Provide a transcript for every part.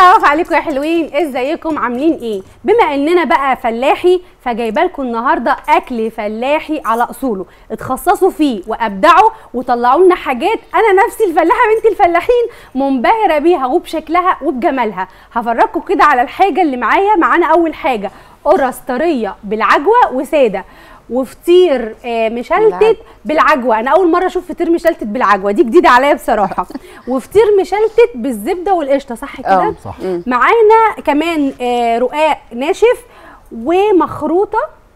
العوف عليكم يا حلوين ازيكم عاملين ايه بما اننا بقى فلاحي فجايبه لكم النهارده اكل فلاحي على اصوله اتخصصوا فيه وابدعوا وطلعوا لنا حاجات انا نفسي الفلاحه بنت الفلاحين منبهره بيها وبشكلها وبجمالها هفرجكم كده على الحاجه اللي معايا معانا اول حاجه قرص طريه بالعجوه وساده وفطير آه، مشلتت بالعجوه انا اول مره اشوف فطير مشلتت بالعجوه دي جديده عليا بصراحه وفطير مشلتت بالزبده والقشطه صح كده اه صح معانا كمان آه، رقاق ناشف ومخروطه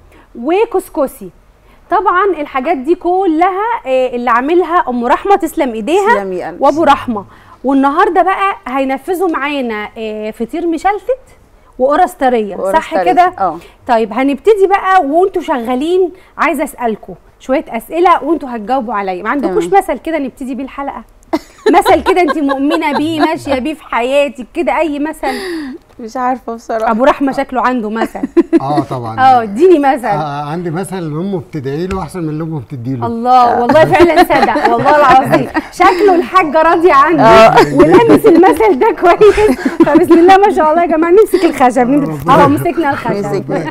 وكسكسي طبعا الحاجات دي كلها آه، اللي عاملها ام رحمه تسلم ايديها تسلمي يا قلبي. وابو رحمه والنهارده بقى هينفذوا معانا آه، فطير مشلتت وقرص طريه وقرص صح طرية. كده اه طيب هنبتدي بقى وانتوا شغالين عايزه اسالكم شويه اسئله وانتوا هتجاوبوا عليا ما عندكوش تمام. مثل كده نبتدي بيه الحلقه مثل كده انت مؤمنه بيه ماشيه بيه في حياتك كده اي مثل مش عارفه بصراحه ابو رحمه شكله عنده مثل اه طبعا اه اديني مثل آه عندي مثل اللي امه بتدعي له احسن من اللي امه بتدي له الله والله فعلا صدق والله العظيم شكله الحاجه راضيه عنه ولامس المثل ده كويس فبسم الله ما شاء الله يا جماعه نمسك الخشب نمسك- اه مسكنا الخشب مسك.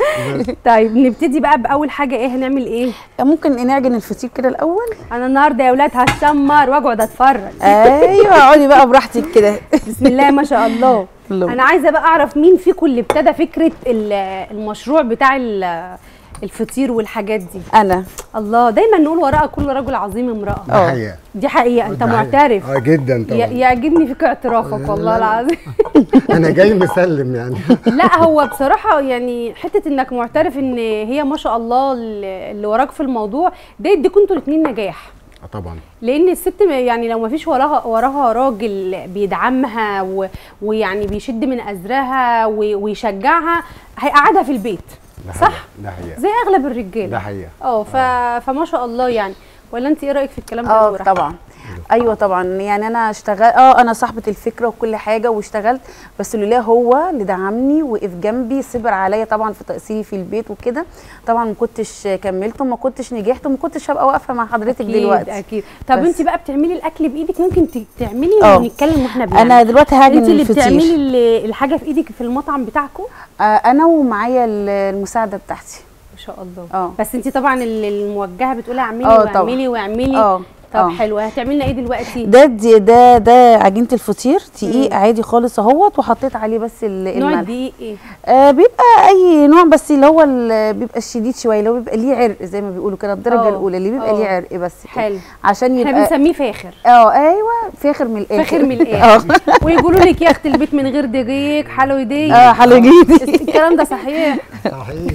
طيب نبتدي بقى باول حاجه ايه هنعمل ايه ممكن نعجن الفطير كده الاول انا النهارده يا اولاد هشمر واقعد اتفرج ايوه اقعدي بقى براحتك كده بسم الله ما شاء الله الله. انا عايزه بقى اعرف مين فيكم اللي ابتدى فكره ال- المشروع بتاع ال- الفطير والحاجات دي انا الله دايما نقول وراء كل رجل عظيم امراه ده اه. حقيقه دي حقيقه انت ده حقيقة. معترف اه جدا ي- طبعا يعجبني فيك اعترافك والله العظيم انا جاي مسلم يعني لا هو بصراحه يعني حته انك معترف ان هي ما شاء الله اللي اللي وراك في الموضوع ده يديكوا انتوا الاثنين نجاح آه طبعا لان الست م- يعني لو ما فيش وراها وراها راجل بيدعمها و... ويعني بيشد من ازرها و... ويشجعها هيقعدها في البيت ده صح حقيقة. ده حقيقه زي اغلب الرجاله ده حقيقه اه ف... فما شاء الله يعني ولا انت ايه رايك في الكلام ده يا اه أبو رحمة؟ طبعا ايوه طبعا يعني انا اشتغل اه انا صاحبه الفكره وكل حاجه واشتغلت بس لولا هو اللي دعمني وقف جنبي صبر عليا طبعا في تاثيري في البيت وكده طبعا ما كنتش كملت وما كنتش نجحت وما كنتش هبقى واقفه مع حضرتك اكيد دلوقتي اكيد طب بس. انت بقى بتعملي الاكل بايدك ممكن ت- تعملي اه. ونتكلم واحنا بنعمل انا دلوقتي هاجن انت اللي الفطير بتعملي ال- الحاجه في ايدك في المطعم بتاعكم آه انا ومعايا ال- المساعده بتاعتي ما شاء الله اه. بس انت طبعا ال- الموجهه بتقولي اعملي اه طبعا. واعملي واعملي اه طب اه. حلو هتعملي لنا ايه دلوقتي ده دي ده ده عجينه الفطير دقيق عادي خالص اهوت وحطيت عليه بس ال- نوع الملح الدقيق ايه آه بيبقى اي نوع بس اللي هو ال- بيبقى الشديد شويه اللي هو بيبقى ليه عرق زي ما بيقولوا كده الدرجه اه. الاولى اللي بيبقى اه. ليه عرق بس كده. حلو عشان احنا يبقى بنسميه فاخر اه ايوه فاخر من الاخر فاخر من اه الاخر ويقولوا لك يا اخت البيت من غير دقيق حلو دقيق اه حلاجيدي الكلام ده صحيح صحيح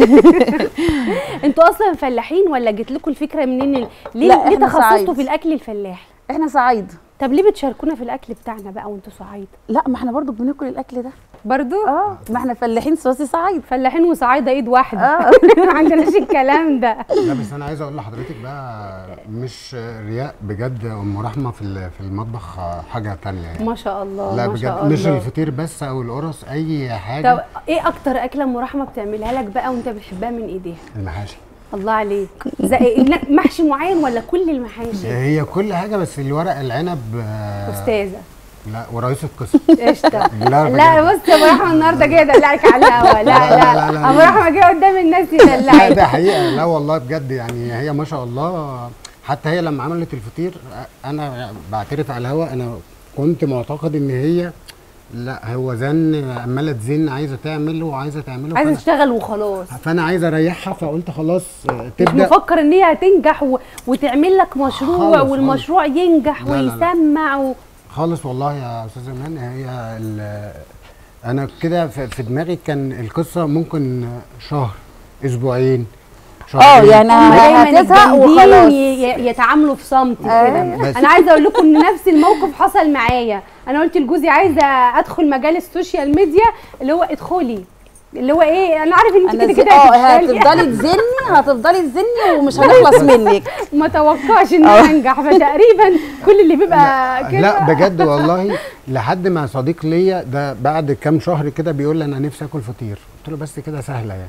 انتوا اصلا فلاحين ولا جت لكم الفكره منين ال- ليه لا، ليه احنا تخصصتوا صعايد. في الاكل الفلاحي احنا صعيد طب ليه بتشاركونا في الاكل بتاعنا بقى وانتوا صعايده لا ما احنا برضو بناكل الاكل ده برضو اه ما احنا فلاحين سواسي صعيد فلاحين وصعايده ايد واحده اه ما عندناش الكلام ده لا بس انا عايز اقول لحضرتك بقى مش رياء بجد ام رحمه في ال- في المطبخ حاجه تانية يعني ما شاء الله لا ما شاء بجد الله مش الفطير بس او القرص اي طب حاجه ايه اكتر اكله ام رحمه بتعملها لك بقى وانت بتحبها من ايديها المحاشي الله عليك زي إيه؟ محشي معين ولا كل المحاشي هي كل حاجه بس الورق العنب آه، استاذه لا ورئيس القسم قشطه لا لا بجد. بص يا ابو رحمه النهارده جاي ادلعك على الهوا لا لا، لا, لا، لا، ابو لا. رحمه جاي قدام الناس لا يدلعك ده حقيقه لا والله بجد يعني هي ما شاء الله حتى هي لما عملت الفطير انا بعترف على الهوا انا كنت معتقد ان هي لا هو زن عماله تزن عايزه تعمل وعايزه تعمله عايزه فأنا, تشتغل وخلاص فانا عايز اريحها فقلت خلاص آه، مش تبدا مفكر ان هي هتنجح و... وتعمل لك مشروع خالص، والمشروع ينجح لا، لا، لا. ويسمع و... خالص والله يا استاذ ايمان هي ال- انا كده في في دماغي كان القصه ممكن شهر اسبوعين اه شهرين. يعني هما دايما هتزهق الجامدين وخلاص ي- ي- يتعاملوا في صمت أيوة. كده بس. انا عايزه اقول لكم ان نفس الموقف حصل معايا انا قلت لجوزي عايزه ادخل مجال السوشيال ميديا اللي هو ادخلي اللي هو ايه انا عارف ان انت انا كده زي- كده اه هتفشلي. هتفضلي تزني هتفضلي تزني ومش هنخلص منك ما توقعش ان انا انجح فتقريبا كل اللي بيبقى كده لا بجد والله لحد ما صديق ليا ده بعد كام شهر كده بيقول لي انا نفسي اكل فطير قلت له بس كده سهله يعني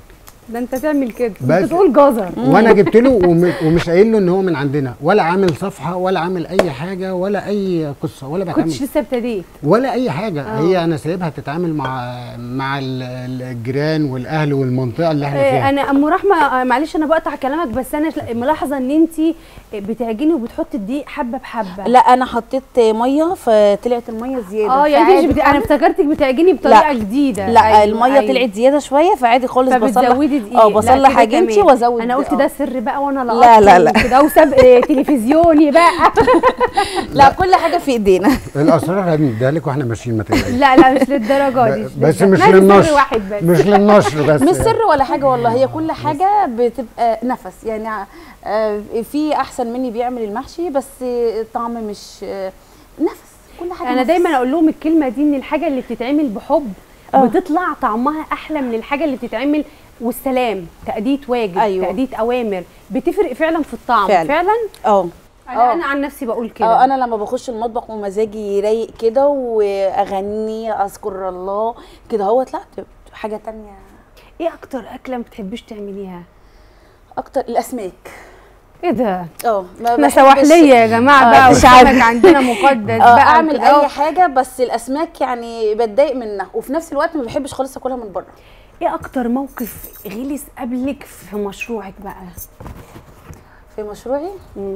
ده انت تعمل كده بس- انت تقول جزر وانا جبت له وم- ومش قايل له ان هو من عندنا ولا عامل صفحه ولا عامل اي حاجه ولا اي قصه ولا كنتش بتعامل لسه ابتديت ولا اي حاجه آه. هي انا سايبها تتعامل مع مع ال- ال- الجيران والاهل والمنطقه اللي احنا آه، فيها انا ام رحمه آه، معلش انا بقطع كلامك بس انا ش- ملاحظه ان انت بتعجني وبتحطي الدقيق حبه بحبه لا انا حطيت ميه فطلعت الميه زياده اه يعني فعادي انت بت... انا خالص. افتكرتك بتعجني بطريقه لا. جديده لا أيوة، الميه أيوة. طلعت زياده شويه فعادي خالص بصلح فبتزودي دقيق اه لا، بصلح كده عجينتي تمام. وازود انا قلت آه. ده سر بقى وانا لا، لقطت لا، لا. كده وسبق آه، تلفزيوني بقى لا كل حاجه في ايدينا الاسرار هنديها لك واحنا ماشيين ما تقلقيش لا لا مش للدرجه دي بس للدرجة. مش نادي سر للنشر واحد بس مش للنشر بس مش يعني. سر ولا حاجه والله هي كل حاجه بتبقى نفس يعني آه، في احسن مني بيعمل المحشي بس الطعم مش آه، نفس كل حاجه انا نفس. دايما اقول لهم الكلمه دي ان الحاجه اللي بتتعمل بحب آه. بتطلع طعمها احلى من الحاجه اللي بتتعمل والسلام تأدية واجب أيوة. تأدية اوامر بتفرق فعلا في الطعم فعلا. فعلا اه انا آه. انا عن نفسي بقول كده اه انا لما بخش المطبخ ومزاجي رايق كده واغني اذكر الله كده هوت لا بتبقى حاجه تانية ايه اكتر اكله ما بتحبيش تعمليها اكتر الاسماك ايه ده اه ما احنا بحبش- سواحليه يا جماعه آه، بقى مش والسمك عارف. عندنا مقدس اه بقى اعمل كده أهو. اي حاجه بس الاسماك يعني بتضايق منها وفي نفس الوقت ما بحبش خالص اكلها من بره ايه اكتر موقف غلس قبلك في مشروعك بقى في مشروعي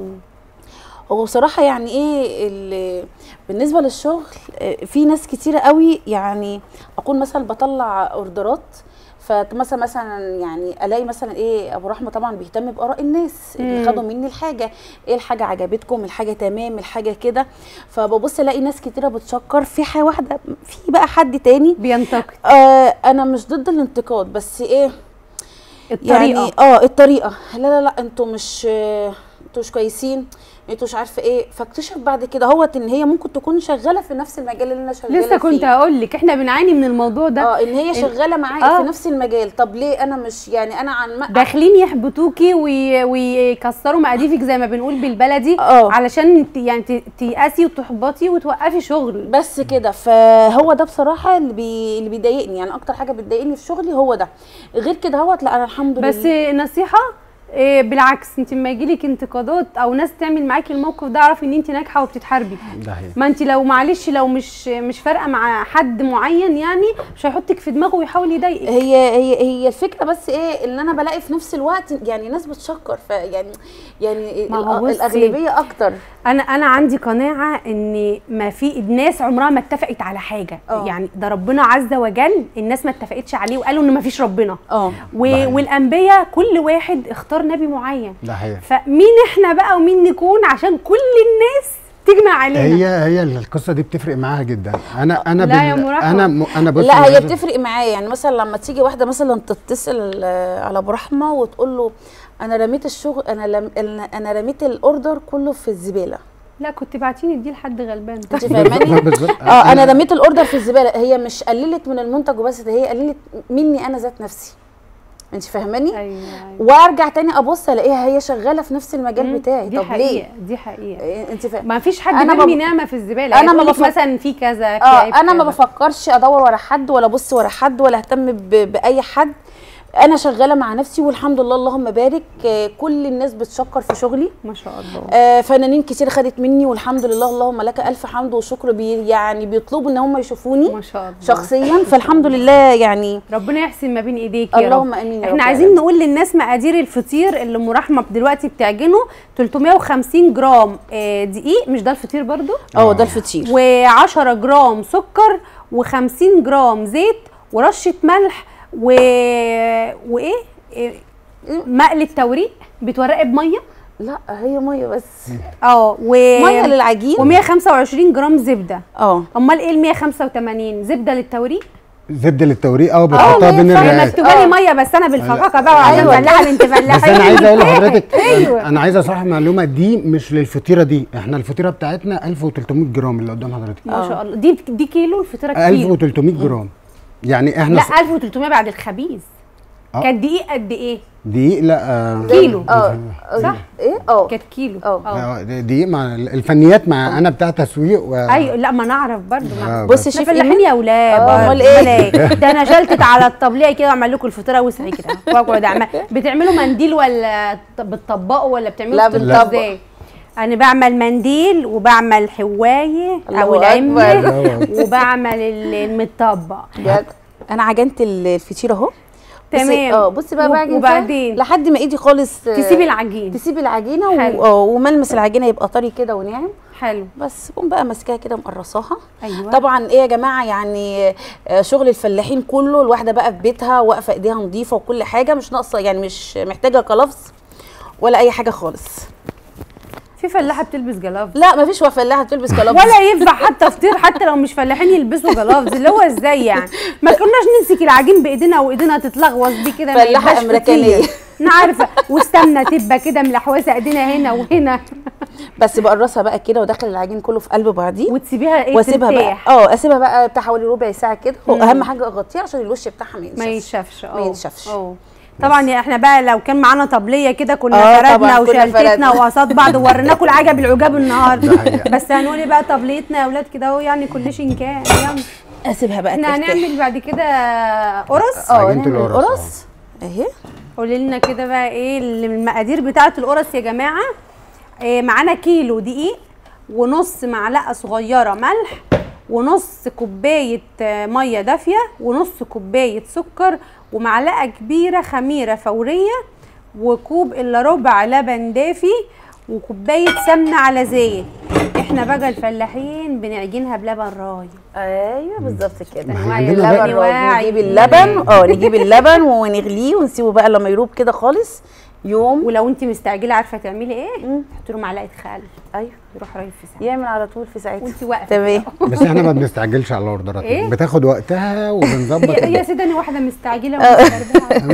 هو بصراحة يعني ايه ال- بالنسبة للشغل آه، في ناس كتيرة قوي يعني اكون مثلا بطلع اوردرات فمثلا مثلا يعني الاقي مثلا ايه ابو رحمه طبعا بيهتم باراء الناس اللي مم. خدوا مني الحاجه ايه الحاجه عجبتكم الحاجه تمام الحاجه كده فببص الاقي ناس كتيره بتشكر في حاجه واحده في بقى حد تاني بينتقد آه انا مش ضد الانتقاد بس ايه الطريقه يعني اه الطريقه لا لا لا انتوا مش آه، انتوا مش كويسين انتوا مش عارفه ايه فاكتشف بعد كده هوت ان هي ممكن تكون شغاله في نفس المجال اللي انا شغاله لسه كنت فيه. هقول لك احنا بنعاني من الموضوع ده اه ان هي شغاله معايا آه. في نفس المجال طب ليه انا مش يعني انا عن ما داخلين يحبطوكي وي- ويكسروا مقاديفك زي ما بنقول بالبلدي اه. علشان ت- يعني ت- تيأسي وتحبطي وتوقفي شغل بس كده فهو ده بصراحه اللي بي... اللي بيضايقني يعني اكتر حاجه بتضايقني في شغلي هو ده غير كده هوت لا انا الحمد لله بس نصيحه إيه بالعكس انت لما يجيلك انتقادات او ناس تعمل معاكي الموقف ده اعرفي ان انت ناجحه وبتتحاربي ده حقيقي ما انت لو معلش لو مش مش فارقه مع حد معين يعني مش هيحطك في دماغه ويحاول يضايقك هي هي هي الفكره بس ايه اللي انا بلاقي في نفس الوقت يعني ناس بتشكر فيعني يعني ما هو الأ- بصي، الاغلبيه اكتر انا انا عندي قناعه ان ما في الناس عمرها ما اتفقت على حاجه اه. يعني ده ربنا عز وجل الناس ما اتفقتش عليه وقالوا ان ما فيش ربنا اه و... ده حقيقي. والانبياء كل واحد اختار نبي معين ده حقيقي فمين احنا بقى ومين نكون عشان كل الناس تجمع علينا هي هي القصه دي بتفرق معاها جدا انا انا لا يا مرحبا. انا م... انا بص لا أنا هي عايز- بتفرق معايا يعني مثلا لما تيجي واحده مثلا تتصل آه، على ابو رحمه وتقول له انا رميت الشغل انا لم انا رميت الاوردر كله في الزباله لا كنت بعتيني دي لحد غلبان انت فاهماني بالظبط اه انا رميت الاوردر في الزباله هي مش قللت من المنتج وبس ده هي قللت مني انا ذات نفسي انت فاهماني ايوه ايوه وارجع تاني ابص الاقيها هي شغاله في نفس المجال مم. بتاعي دي طب حقيقه ليه دي حقيقه إيه، انت فاهم ما فيش حد أنا بيرمي بب- نعمه في الزباله أنا ما هيقولك بفك- مثلا في كذا اه كعيب انا ما كذا. بفكرش ادور ورا حد ولا ابص ورا حد ولا اهتم ب- باي حد انا شغاله مع نفسي والحمد لله اللهم بارك آه، كل الناس بتشكر في شغلي ما شاء الله آه، فنانين كتير خدت مني والحمد لله اللهم لك الف حمد وشكر بي يعني بيطلبوا ان هم يشوفوني ما شاء الله شخصيا فالحمد لله يعني ربنا يحسن ما بين ايديك يا اللهم رب امين يا رب احنا عايزين نقول للناس مقادير الفطير اللي ام رحمه دلوقتي بتعجنه 350 جرام آه، دقيق مش ده الفطير برضو اه ده الفطير و10 جرام سكر و50 جرام زيت ورشه ملح و... وايه إيه؟ مقلة توريق بتورقي بميه لا هي ميه بس اه و ميه للعجين و125 جرام زبده اه امال ايه ال 185 زبده للتوريق زبده للتوريق اه اه، بتحطها هي بين فعلا هي الرقاق مكتوبه لي اه. ميه بس انا بالفقاقه بقى وعشان أيوة. فلاحه اللي انت فلاحه بس انا عايز اقول لحضرتك ايوه انا عايز اصحح معلومه دي مش للفطيره دي احنا الفطيره بتاعتنا 1300 جرام اللي قدام حضرتك ما شاء الله دي دي كيلو الفطيره كيلو 1300 جرام يعني احنا لا 1300 بعد الخبيز اه. كان دقيق قد ايه دقيق لا آه، كيلو. اه صح؟ ايه اه كانت كيلو اه. آه، دقيق مع الفنيات مع انا بتاع تسويق و... ايوه لا ما نعرف برضه ما آه، بص بس. يا احنا شيف فلاحين ايمان يا اولاد اه، برضه. امال ايه؟ امال ايه ده انا شلتت على الطبليه كده واعمل لكم الفطيره وسعي كده واقعد اعمل بتعملوا منديل ولا ط- بتطبقوا ولا بتعملوا لا، الفطيرة بنطبق. ازاي انا بعمل منديل وبعمل حوايه او الله العمه أكبر. وبعمل ال- المطبق بجد انا عجنت ال- الفطير اهو بصي- تمام. اه بصي بقى و- بعجن وبعدين؟ فيها لحد ما ايدي خالص آه، تسيبي العجين تسيبي العجينه حلو. و... اه وملمس العجينه يبقى طري كده وناعم حلو بس قوم بقى ماسكاها كده مقرصاها ايوه طبعا ايه يا جماعه يعني آه، شغل الفلاحين كله الواحده بقى في بيتها واقفه ايديها نظيفه وكل حاجه مش ناقصه يعني مش محتاجه كلفظ ولا اي حاجه خالص في فلاحه بتلبس جلاف لا مفيش فلاحه بتلبس كلفظ ولا ينفع حتى فطير حتى لو مش فلاحين يلبسوا جلافز اللي هو ازاي يعني ما كناش نمسك العجين بايدينا وايدينا تتلغوص بيه كده ما فلاحة يبقاش أمريكانية. فطير. انا عارفه والسمنه تبقى كده ملحوسه ايدينا هنا وهنا بس بقرصها بقى كده وداخل العجين كله في قلب بعضيه وتسيبيها ايه واسيبها بقى ترتاح اه اسيبها بقى بتاع حوالي ربع ساعه كده هو مم. اهم حاجه اغطيها عشان الوش بتاعها ما ينشفش ما ينشفش اه ما ينشفش. اه طبعا يا احنا بقى لو كان معانا طبليه كده كنا اه فردنا طبعا كنا وشلتتنا فردنا. وقصاد بعض ووريناكم العجب العجاب النهارده حقيقة. بس هنقول إيه بقى طبليتنا يا اولاد كده اهو يعني كل شيء كان يلا اسيبها بقى احنا ترتاح هنعمل بعد كده قرص اه عجينة نعمل القرص، القرص اهي قولي لنا كده بقى ايه المقادير بتاعه القرص يا جماعه إيه معانا كيلو دقيق ونص معلقه صغيره ملح ونص كوبايه آه، ميه دافيه ونص كوبايه سكر ومعلقه كبيره خميره فوريه وكوب الا ربع لبن دافي وكوبايه سمنه على زيت احنا بقى الفلاحين بنعجنها بلبن راي ايوه بالظبط كده ما وعي عندنا بقى- اللبن واعي. نجيب اللبن اه نجيب اللبن ونغليه ونسيبه بقى لما يروب كده خالص يوم ولو انت مستعجله عارفه تعملي ايه حطي له معلقه خل ايوه يروح رايح في ساعه يعمل على طول في ساعتها وانت واقفه تمام بس احنا ما بنستعجلش على الاوردرات إيه؟ بتاخد وقتها وبنظبط يا الدنيا. سيدي انا واحده مستعجله ومستربعه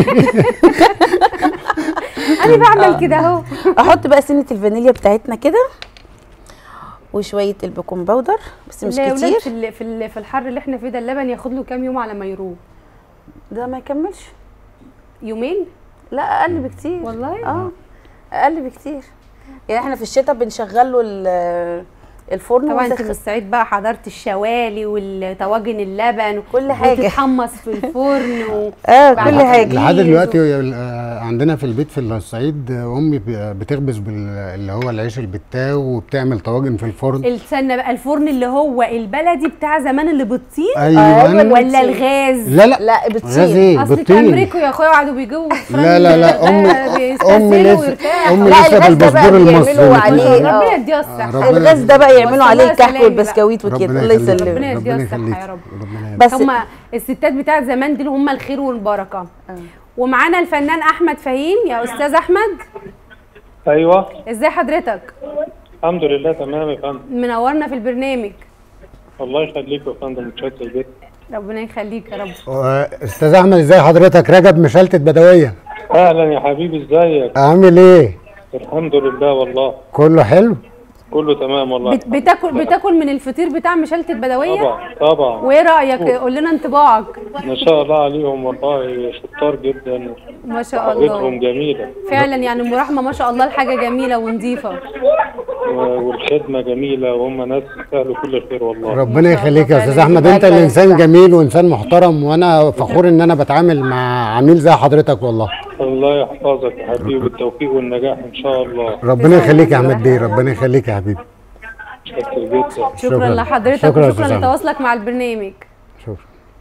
انا بعمل كده اهو احط بقى سنه الفانيليا بتاعتنا كده وشويه البيكنج باودر بس مش لا يا ولاد كتير في ال- في ال- في الحر اللي احنا فيه ده اللبن ياخد له كام يوم على ما يروب ده ما يكملش يومين لا اقل بكتير والله اه اقل بكتير يعني احنا في الشتاء بنشغل له ال- الفرن طبعا انت ويسخن. من الصعيد بقى حضرت الشوالي والطواجن اللبن كل حاجة. وتتحمص في الفرن و... اه بعد كل كده حاجه لحد كيس دلوقتي آه، عندنا في البيت في الصعيد آه، امي ب- بتخبز بال- اللي هو العيش البتاو وبتعمل طواجن في الفرن السنه بقى الفرن اللي هو البلدي بتاع زمان اللي بتطير أيوة، ايوه ولا الغاز لا لا لا غاز بتصير ايه اصل بتطير تمريكوا يا اخويا وقعدوا بيجوا لا لا لا امي امي لسه ويرتاحوا امي لا، لسه الغاز ده بقى بالباسبور بيعملوا المصري عليه- بتاعها. ربنا آه. يديها آه، الصحه ربنا الغاز ده بقى يعملوا وصلها عليه كحك سلامي والبسكويت وكده ربنا الله يخليك يسلمك ربنا يديها ربنا الصحة يخليك يا رب. ربنا يخليك. بس هم الستات بتاعت زمان دول هم الخير والبركه ومعانا الفنان احمد فهيم يا استاذ احمد ايوه ازاي حضرتك الحمد لله تمام يا فندم منورنا في البرنامج الله يخليك يا فندم متشكر جدا ربنا يخليك يا رب آه، استاذ احمد ازاي حضرتك رجب مشلتت بدويه اهلا يا حبيبي ازيك عامل ايه الحمد لله والله كله حلو كله تمام والله بت بتاكل بتاكل من الفطير بتاع مشلتة بدويه طبعا طبعا وايه رايك قول لنا انطباعك ما شاء الله عليهم والله شطار جدا ما شاء حاجتهم الله جميله فعلا يعني المراحمه ما شاء الله الحاجه جميله ونظيفه و- والخدمه جميله وهم ناس يستاهلوا كل الخير والله ربنا شاء الله يخليك يا فعلا استاذ احمد يبارك انت اللي لك. انسان جميل وانسان محترم وانا فخور ان انا بتعامل مع عميل زي حضرتك والله الله يحفظك يا حبيبي بالتوفيق والنجاح ان شاء الله ربنا يخليك يا احمد بيه ربنا يخليك يا حبيبي متشكر جدا شكرا شكراً. لحضرتك شكراً يا وشكرا أستاذ أحمد. لتواصلك مع البرنامج شوف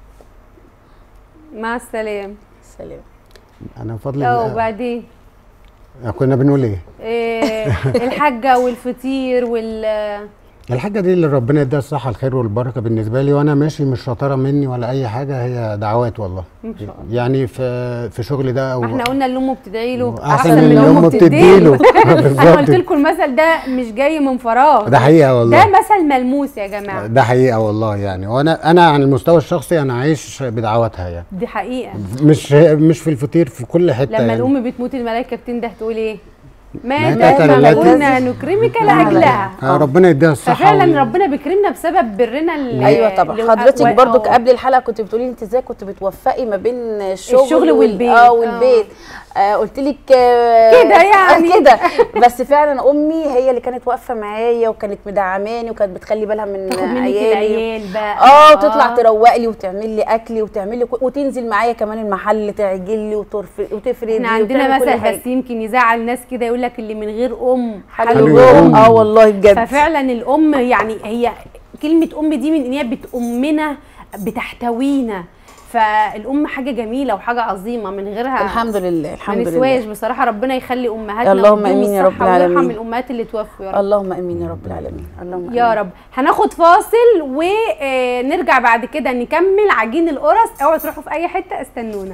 مع السلامه سلام انا بفضل اه الله وبعدين كنا بنقول ايه إيه الحاجه والفطير وال الحاجه دي اللي ربنا يديها الصحه الخير والبركه بالنسبه لي وانا ماشي مش شطاره مني ولا اي حاجه هي دعوات والله ما شاء الله يعني في في شغلي ده او ما احنا قلنا اللي امه بتدعي له احسن من اللي امه بتديله انا قلت بالظبط لكم المثل ده مش جاي من فراغ ده حقيقه ده والله مثل ملموس يا جماعه ده حقيقه والله يعني وانا انا على المستوى الشخصي انا عايش بدعواتها يعني دي حقيقه مش مش في الفطير في كل حته لما يعني. الام بتموت الملائكه بتنده تقول ايه ما ماتت دام التي- كنا نكرمك لاجلها آه، ربنا يديها الصحه ففعلا وال- ربنا بيكرمنا بسبب برنا ال- ايوه طبعا ال- حضرتك و- برضو آه. قبل الحلقه كنت بتقولي لي انت ازاي كنت بتوفقي ما بين الشغل, الشغل وال- والبيت. اه والبيت آه قلت لك آه كده يعني. آه كده بس فعلا امي هي اللي كانت واقفه معايا وكانت مدعماني وكانت بتخلي بالها من تاخد منك عيالي العيال بقى اه تطلع تروق لي وتعمل لي اكلي وتعمل لي كل- وتنزل معايا كمان المحل تعجل لي وترف- وتفرد احنا لي عندنا وتعمل كل مثل حاجة. بس يمكن يزعل ناس كده يقول لك اللي من غير ام حلو حلو اليوم يوم. اه والله بجد ففعلا الام يعني هي كلمه ام دي من ان هي بتأمنا بتحتوينا فالام حاجه جميله وحاجه عظيمه من غيرها الحمد لله ما الحمد نسواش لله بصراحه ربنا يخلي امهاتنا اللهم ويديهم آمين يا رب الصحة ويرحم العالمين. الامهات اللي توفوا يا رب اللهم امين يا رب العالمين اللهم يا آمين. رب هناخد فاصل ونرجع بعد كده نكمل عجين القرص اوعوا تروحوا في اي حته استنونا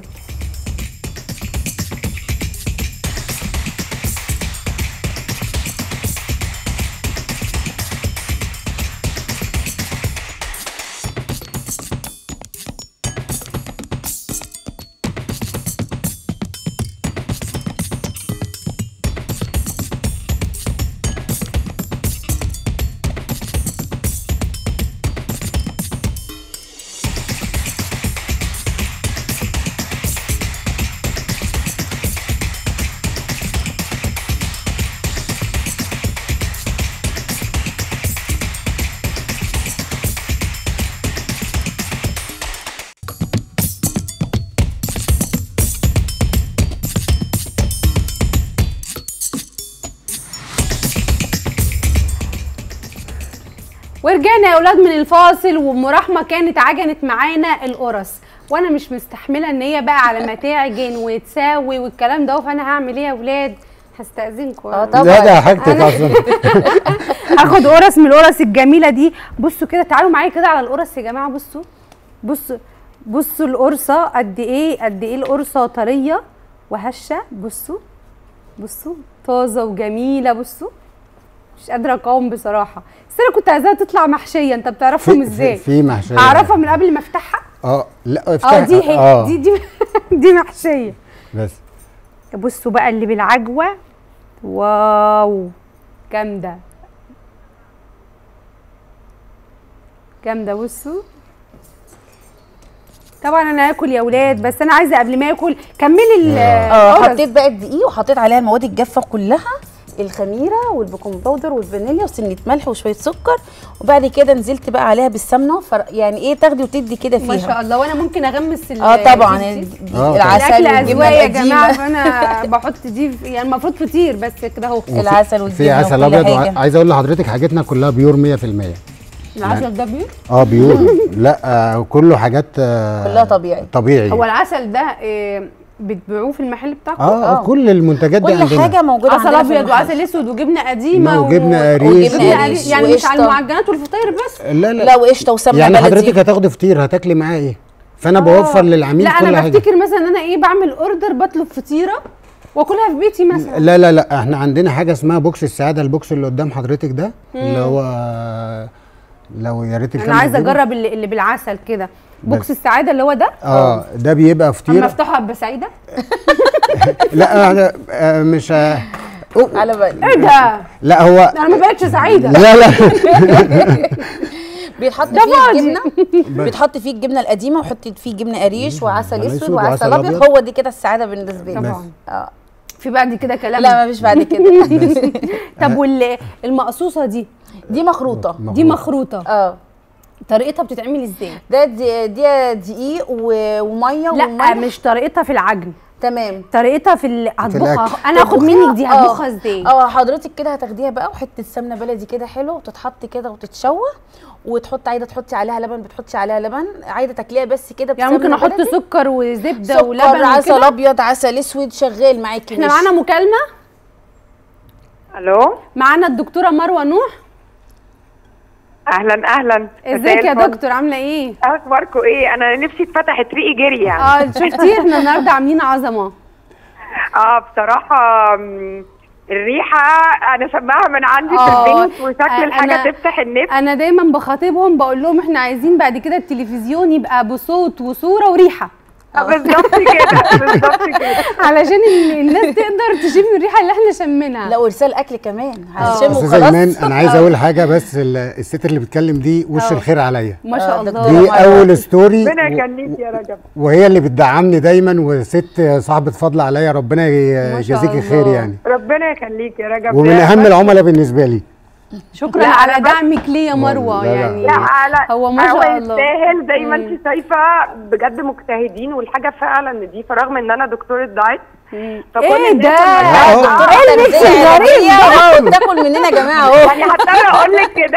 ورجعنا يا اولاد من الفاصل وام رحمه كانت عجنت معانا القرص وانا مش مستحمله ان هي بقى على ما تعجن وتساوي والكلام ده فانا هعمل ايه يا اولاد هستأذنكم اه لا طبعا ده حاجتك اصلا هاخد قرص من القرص الجميله دي بصوا كده تعالوا معايا كده على القرص يا جماعه بصوا بصوا بصوا القرصه قد ايه قد ايه القرصه طريه وهشه بصوا بصوا طازه وجميله بصوا مش قادره اقاوم بصراحه بس انا كنت عايزاها تطلع محشيه انت بتعرفهم في- ازاي في محشيه اعرفها من قبل ما افتحها اه لا اه افتح دي هي اه دي دي دي محشيه بس بصوا بقى اللي بالعجوه واو جامده جامده بصوا طبعا انا هاكل يا اولاد بس انا عايزه قبل ما اكل كملي ال- اه القرص. حطيت بقى الدقيق وحطيت عليها المواد الجافه كلها الخميره والبيكنج باودر والفانيليا وسنه ملح وشويه سكر وبعد كده نزلت بقى عليها بالسمنه فر... يعني ايه تاخدي وتدي كده فيها ما شاء الله وانا ممكن اغمس ال- اه طبعا دي- دي. ال- دي- آه، العسل الاكل والجبنه اذواق يا جماعه القديمه فانا بحط دي في- يعني المفروض فطير بس كده اهو وفي- العسل والجبنه في عسل وكل ابيض حاجة. وعايز اقول لحضرتك حاجتنا كلها بيور 100% العسل ده بيور اه بيور لا آه كله حاجات آه كلها طبيعي. طبيعي هو العسل ده آه، بتبيعوه في المحل بتاعكم اه, آه. آه. كل المنتجات دي كل عندنا حاجه موجوده عسل عندنا في ابيض المحل. وعسل اسود وجبنه قديمه و- وجبنة قريش. وجبنه وجبنة قريش قريش يعني مش على وقشطة. المعجنات والفطاير بس لا لا لا وقشطه وسمنه يعني بلدي حضرتك هتاخدي فطير هتاكلي معاه ايه فانا بوفر للعميل لا كل انا حاجه بفتكر مثلا ان انا ايه بعمل اوردر بطلب فطيره واكلها في بيتي مثلا لا لا لا احنا عندنا حاجه اسمها بوكس السعاده البوكس اللي قدام حضرتك ده اللي هو لو يا ريت انا الكاميرا عايزه تجيبه. اجرب اللي, اللي بالعسل كده بوكس بس. السعاده اللي هو ده اه ده بيبقى اما فطير افتحه ابقى سعيده لا أنا آه مش آه أوه. على بالي ايه ده لا هو انا ما بقتش سعيده لا لا بيتحط ده فيه فاضي. الجبنه بيتحط فيه الجبنه القديمه وحط فيه جبنه قريش وعسل وعسل اسود أسود وعسل وعسل ابيض أبيض. هو دي كده السعاده بالنسبه لي طبعا اه في بعد كده كلام لا ما فيش بعد كده طب والمقصوصه دي دي مخروطه دي مخروطه اه طريقتها بتتعمل ازاي ده دي, دي دقيق و- وميه لا وملح مش طريقتها في العجن تمام طريقتها في ال- هطبخها الأكل. انا هاخد تطبخيها؟ منك دي آه. هطبخها ازاي اه حضرتك كده هتاخديها بقى وحته سمنه بلدي كده حلوه وتتحط كده وتتشوح وتحط عايزه تحطي عليها لبن بتحطي عليها لبن عايزه تاكليها بس كده يعني ممكن بسمنة احط بلدي. سكر وزبده سكر ولبن عسل وكده ابيض عسل اسود شغال معاكي احنا مش- معانا مكالمه الو معانا الدكتوره مروه نوح اهلا اهلا ازيك يا مساء الفل. دكتور عامله ايه اخباركم ايه انا نفسي اتفتحت ريقي جري يعني اه شفتي احنا النهارده عاملين عظمه اه بصراحه مم، الريحه انا سماها من عندي آه، في البيت وشكل آه، الحاجه أنا- تفتح النفس انا دايما بخاطبهم بقول لهم احنا عايزين بعد كده التلفزيون يبقى بصوت وصوره وريحه بالظبط كده بالظبط كده علشان ال- الناس تقدر تشم الريحه اللي احنا شمينها لا وارسال اكل كمان هشم استاذه ايمان وخلاص انا عايز اقول حاجه بس ال- الست اللي بتتكلم دي وش آه. الخير عليا ما شاء آه، الله دكتورة دي مرة. اول ستوري ربنا و- يخليك يا رجب وهي اللي بتدعمني دايما وست صاحبه فضل عليا ربنا ما ي- شاء يجازيكي خير الله. يعني ربنا يخليك يا رجب ومن لا، اهم بس- العملاء بالنسبه لي شكرا لا، على أنا بس- دعمك ليه يا مروه لا، لا. يعني لا لا هو ما شاء هو الله يستاهل زي ما مم. انت شايفه بجد مجتهدين والحاجه فعلا نظيفه رغم ان انا دكتوره دايت فكل ايه الناس ده؟ لما- لا، آه، ايه الميكس الغريب ده؟ اه بتاكل مننا يا جماعه اهو يعني هضطر اقول لك كده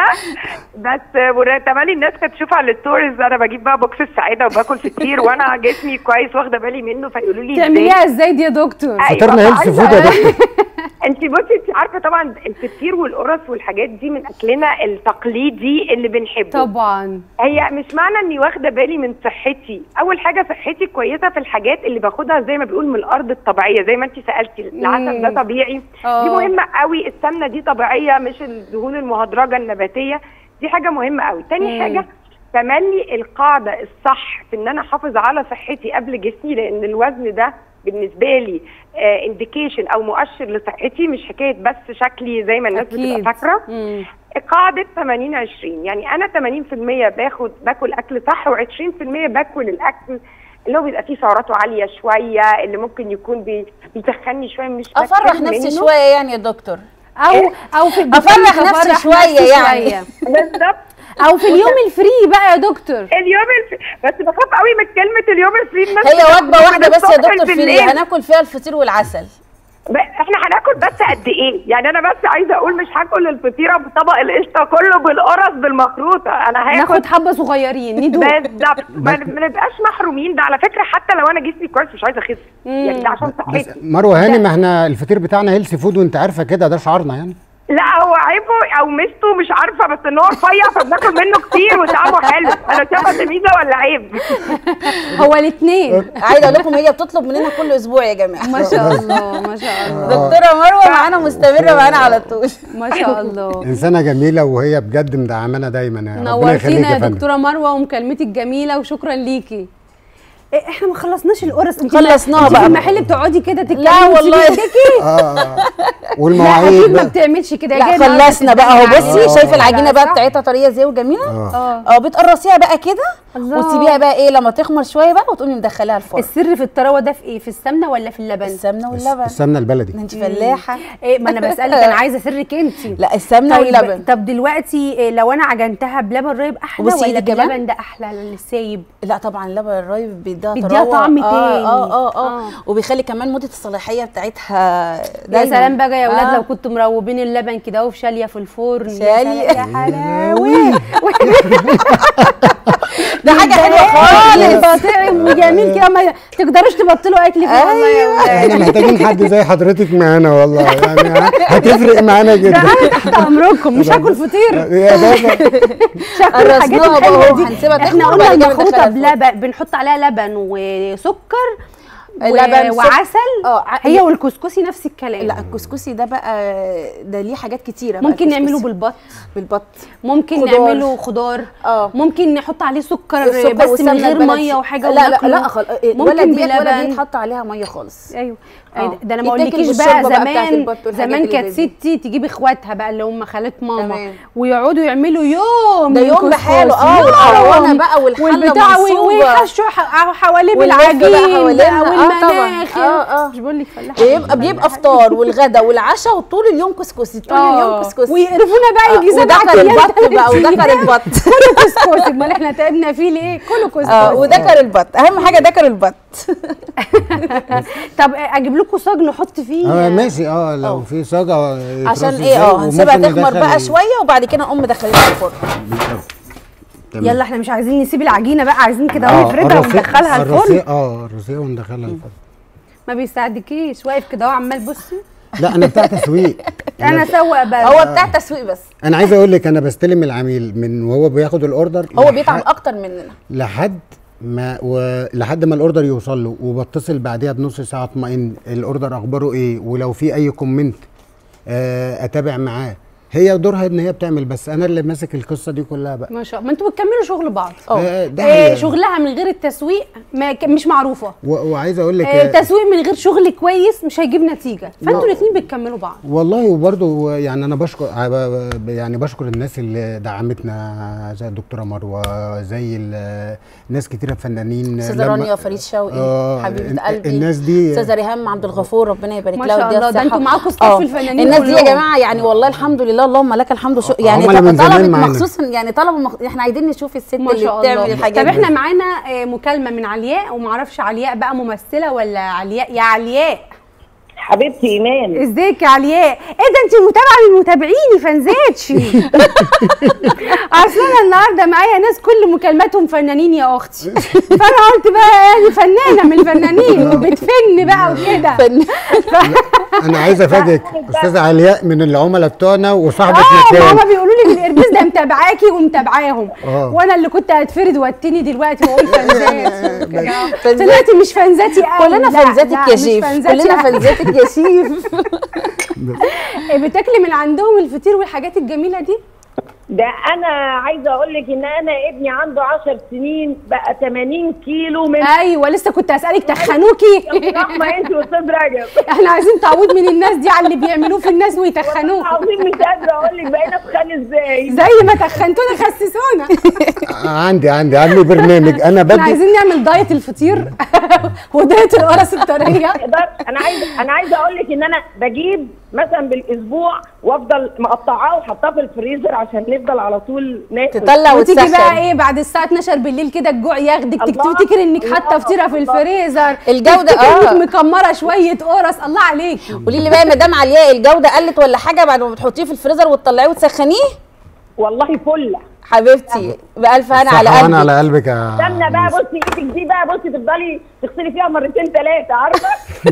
بس تمالي الناس كانت تشوف على الستوريز انا بجيب بقى بوكس السعاده وباكل فطير وانا جسمي كويس واخده بالي منه فيقولوا لي ازاي تعمليها ازاي دي يا دكتور أيوة، فطرنا هيلث فعايزة فود يا دكتور انت بصي انت عارفه طبعا الفطير والقرص والحاجات دي من اكلنا التقليدي اللي بنحبه طبعا هي مش معنى اني واخده بالي من صحتي اول حاجه صحتي كويسه في الحاجات اللي باخدها زي ما بيقول من الارض الطبيعيه زي ما انت سالتي العسل ده مم. طبيعي آه. دي مهمه قوي السمنه دي طبيعيه مش الدهون المهدرجه النباتيه دي حاجه مهمه قوي تاني مم. حاجه تملي القاعده الصح في ان انا احافظ على صحتي قبل جسمي لان الوزن ده بالنسبه لي انديكيشن او مؤشر لصحتي مش حكايه بس شكلي زي ما الناس اكيد بتبقى فاكره مم. قاعدة 80 20 يعني أنا 80% باخد باكل أكل صح و20% باكل الأكل اللي هو بيبقى فيه سعراته عالية شوية اللي ممكن يكون بي- بيتخني شوية مش افرح بتكلم نفسي منه. شويه يعني يا دكتور او او في الدكان أفرح نفسي أفرح شوية نفسي يعني. شوية. بالظبط او في اليوم الفري بقى يا دكتور اليوم الف... بس بخاف قوي من كلمة اليوم الفري الناس هي بتاخد وجبه واحده من بس يا الصبح دكتور في بالليل. اللي هناكل فيها الفطير والعسل ب- احنا هناكل بس قد ايه يعني انا بس عايزه اقول مش هاكل الفطيره بطبق القشطه كله بالقرص بالمخروطه انا هاخد ناخد حبه صغيرين ندوق بالظبط ما ما نبقاش محرومين ده على فكره حتى لو انا جسمي كويس مش عايزه اخس يعني ده عشان بس صحتي مروه هاني ما احنا الفطير بتاعنا هيلث فود وانت عارفه كده ده شعارنا يعني لا هو عيبه او ميزته مش عارفه بس ان هو رفيع فبناكل منه كتير وطعمه حلو انا شايفه ده ميزه ولا عيب هو الاثنين عايزه اقول لكم هي بتطلب مننا كل اسبوع يا جماعه ما شاء الله ما شاء الله دكتوره مروه معانا مستمره معانا على طول ما شاء الله انسانه جميله وهي بجد مدعمانا دايما يعني ربنا يخليك نورتينا يا يا فندم دكتوره مروه ومكالمتك الجميله وشكرا ليكي إيه احنا ما خلصناش القرص انت خلصناها انت في بقى. المحل بتقعدي كده تتكلمي لا والله. وتشيلي اه آه. لا اكيد والمواعيد ما بقى. بتعملش كده لا جاية النهاردة خلصنا بقى اهو تتدلع بصي علينا. شايفه العجينه بقى صح؟ بتاعتها طريه ازاي وجميله اه اه اه بتقرصيها بقى كده الله. وتسيبيها بقى ايه لما تخمر شويه بقى وتقومي مدخلاها الفرن السر في الطراوه ده في ايه في السمنه ولا في اللبن السمنه واللبن السمنه البلدي انت فلاحه ايه ما انا بسالك انا عايزه سرك انت لا السمنه واللبن طب دلوقتي إيه لو انا عجنتها بلبن رايب احلى وبصي ولا إيدك كمان. بلبن ده احلى للسايب لا طبعا اللبن الرايب بيديها بيديها طراوة. طعم آه تاني. اه اه اه, آه. وبيخلي كمان مده الصلاحيه بتاعتها يا دايما. سلام بقى يا اولاد آه. لو كنتوا مروبين اللبن كده اهو في شاليه في الفرن يا شالية. سلام، يا حلاوه ده حاجه حلوه خالص بطعم وجميل كده ما تقدروش تبطلوا اكل فيه والله يا اولاد احنا محتاجين حد زي حضرتك معانا والله يعني هتفرق معانا ده جدا انا تحت امركم مش هاكل فطير يا بابا مش هاكل الحاجات قرصناها بقى الحلوه اهو، دي هنسيبها احنا تخمر قلنا وبعد كده المخروطه ندخلها الفرن. بلبن بنحط عليها لبن وسكر و- لبن، سك- وعسل اه ع- هي والكسكسي نفس الكلام لا الكسكسي ده بقى ده ليه حاجات كتيره بقى ممكن الكسكسي. نعمله بالبط بالبط ممكن خضار. نعمله خضار اه ممكن نحط عليه سكر, السكر بس من والسمنة غير البلدي. ميه وحاجه لا لا وناكله. لا خل... ممكن ولا ديت ولا بلبن. دي يتحط عليها ميه خالص ايوه آه. ده انا ما يتاكل اقولكيش بالشوربة بقى بقى بتاعت زمان البط والحاجات زمان اللي كانت زي دي. ستي تجيب اخواتها بقى اللي هم خالات ماما تمام. ويقعدوا يعملوا يوم ده يوم للكسكسي. بحاله، اه، يوم. والقروانة بقى والحلة والبتاع منصوبة. ويحشوا ح- حواليه واللف بقى بالعجين حوالينها. بقى اه طبعا. والمناخ اه، اه. مش بقول لك فلاحه بيبقى بيبقى فطار والغدا والعشاء وطول اليوم كسكسي طول اليوم آه. كسكسي ويقرفونا بقى يجي آه، سبع ودكر ايام البط تلات بقى ودكر أيام. البط كله كسكسي امال احنا تعبنا فيه ليه كله كسكسي اه ودكر البط اهم حاجه دكر البط طب اجيب لكم صاج نحط فيه اه ماشي اه لو في صاجه عشان يترص ايه ازاي، اه هنسيبها وممكن تخمر ندخل بقى ال- شويه وبعد كده نقوم مدخلينها الفرن تمام. يلا احنا مش عايزين نسيب العجينه بقى عايزين كده اه نفردها الرصيق- وندخلها الفرن الرصيق- اه الرصيق وندخلها الفرن ما بيساعدكيش واقف كده اهو عمال بصي لا انا بتاع تسويق انا اسوق بقى هو بتاع تسويق بس انا عايز اقول لك انا بستلم العميل من وهو بياخد الاوردر هو لح- بيتعب اكتر مننا لحد ما و... لحد ما الاوردر يوصل له وبتصل بعديها بنص ساعه اطمئن الاوردر اخباره ايه ولو في اي كومنت آه اتابع معاه هي دورها ان هي بتعمل بس انا اللي ماسك القصه دي كلها بقى ما شاء الله ما انتوا بتكملوا شغل بعض آه، ده آه حقيقة. شغلها من غير التسويق ما ك- مش معروفه و- وعايز اقول لك آه التسويق من غير شغل كويس مش هيجيب نتيجه فانتوا لا. الاثنين بتكملوا بعض والله وبرضه يعني انا بشكر يعني بشكر الناس اللي دعمتنا زي الدكتوره مروه زي ال- ناس كتيره فنانين استاذه لما- رانيا فريد شوقي آه، حبيبه ال- قلبي الناس دي استاذه ريهام عبد الغفور ربنا يبارك ما لها شاء ويديها الله، ده الصحة. انتوا معاكوا ستاف آه، الفنانين الناس دي يا كلهم. جماعه يعني والله الحمد لله اللهم لك الحمد شو يعني عملاء من زمان طلبت معانا. مخصوص يعني طلبوا مخ... احنا عايزين نشوف الست ما اللي شاء بتعمل الله الحاجات طب دي. احنا معانا آه، مكالمه من علياء ومعرفش علياء بقى ممثله ولا علياء يا علياء حبيبتي ايمان ازيك يا علياء ايه ده انت متابعه من متابعيني فنزاتشي اصل انا النهارده معايا ناس كل مكالماتهم فنانين يا اختي فانا قلت بقى يعني فنانه من الفنانين وبتفن بقى وكده فن- انا عايز افاجئك استاذه علياء من العملاء بتوعنا وصاحبه اه مكان ماما بيقولوا لي بالاربيز ده متابعاكي ومتابعاهم آه. وانا اللي كنت هتفرد واتني دلوقتي واقول فنزات فنزات. طلعتي مش فنزاتي قوي كلنا لا، فنزاتك لا، يا مش شيف فنزاتي كلنا قوي. فنزاتك يا شيف بتاكلي من عندهم الفطير والحاجات الجميله دي ده انا عايزه اقول لك ان انا ابني عنده 10 سنين بقى 80 كيلو من ايوه لسه كنت اسالك تخنوكي رحمه انت واستاذ رجب احنا عايزين تعويض من الناس دي على اللي بيعملوه في الناس ويتخنوه عظيم مش قادره اقول لك بقينا تخان ازاي زي ما تخنتونا خسسونا عندي عندي عندي برنامج انا احنا بدي عايزين نعمل دايت الفطير ودايت القرص الطريه اقدر انا عايزه انا عايزه اقول لك ان انا بجيب مثلا بالاسبوع وافضل مقطعاه وحطاه في الفريزر عشان نفضل على طول ناكل تطلع وتيجي بقى وتسخن ايه بعد الساعه 12 بالليل كده الجوع ياخدك الله، تفتكر انك الله، حاطه فطيره في الله. الفريزر الجودة، تفتكر آه. انك مكمره شويه قرص الله عليكي قولي لي بقى يا مدام علياء الجوده قلت ولا حاجه بعد ما بتحطيه في الفريزر وتطلعيه وتسخنيه والله فله حبيبتي بألف هنا على صحوان قلبي على قلبك يا استنى بقى يوسف. بصي ايدك دي بقى بصي تفضلي تغسلي فيها مرتين ثلاثه عارفه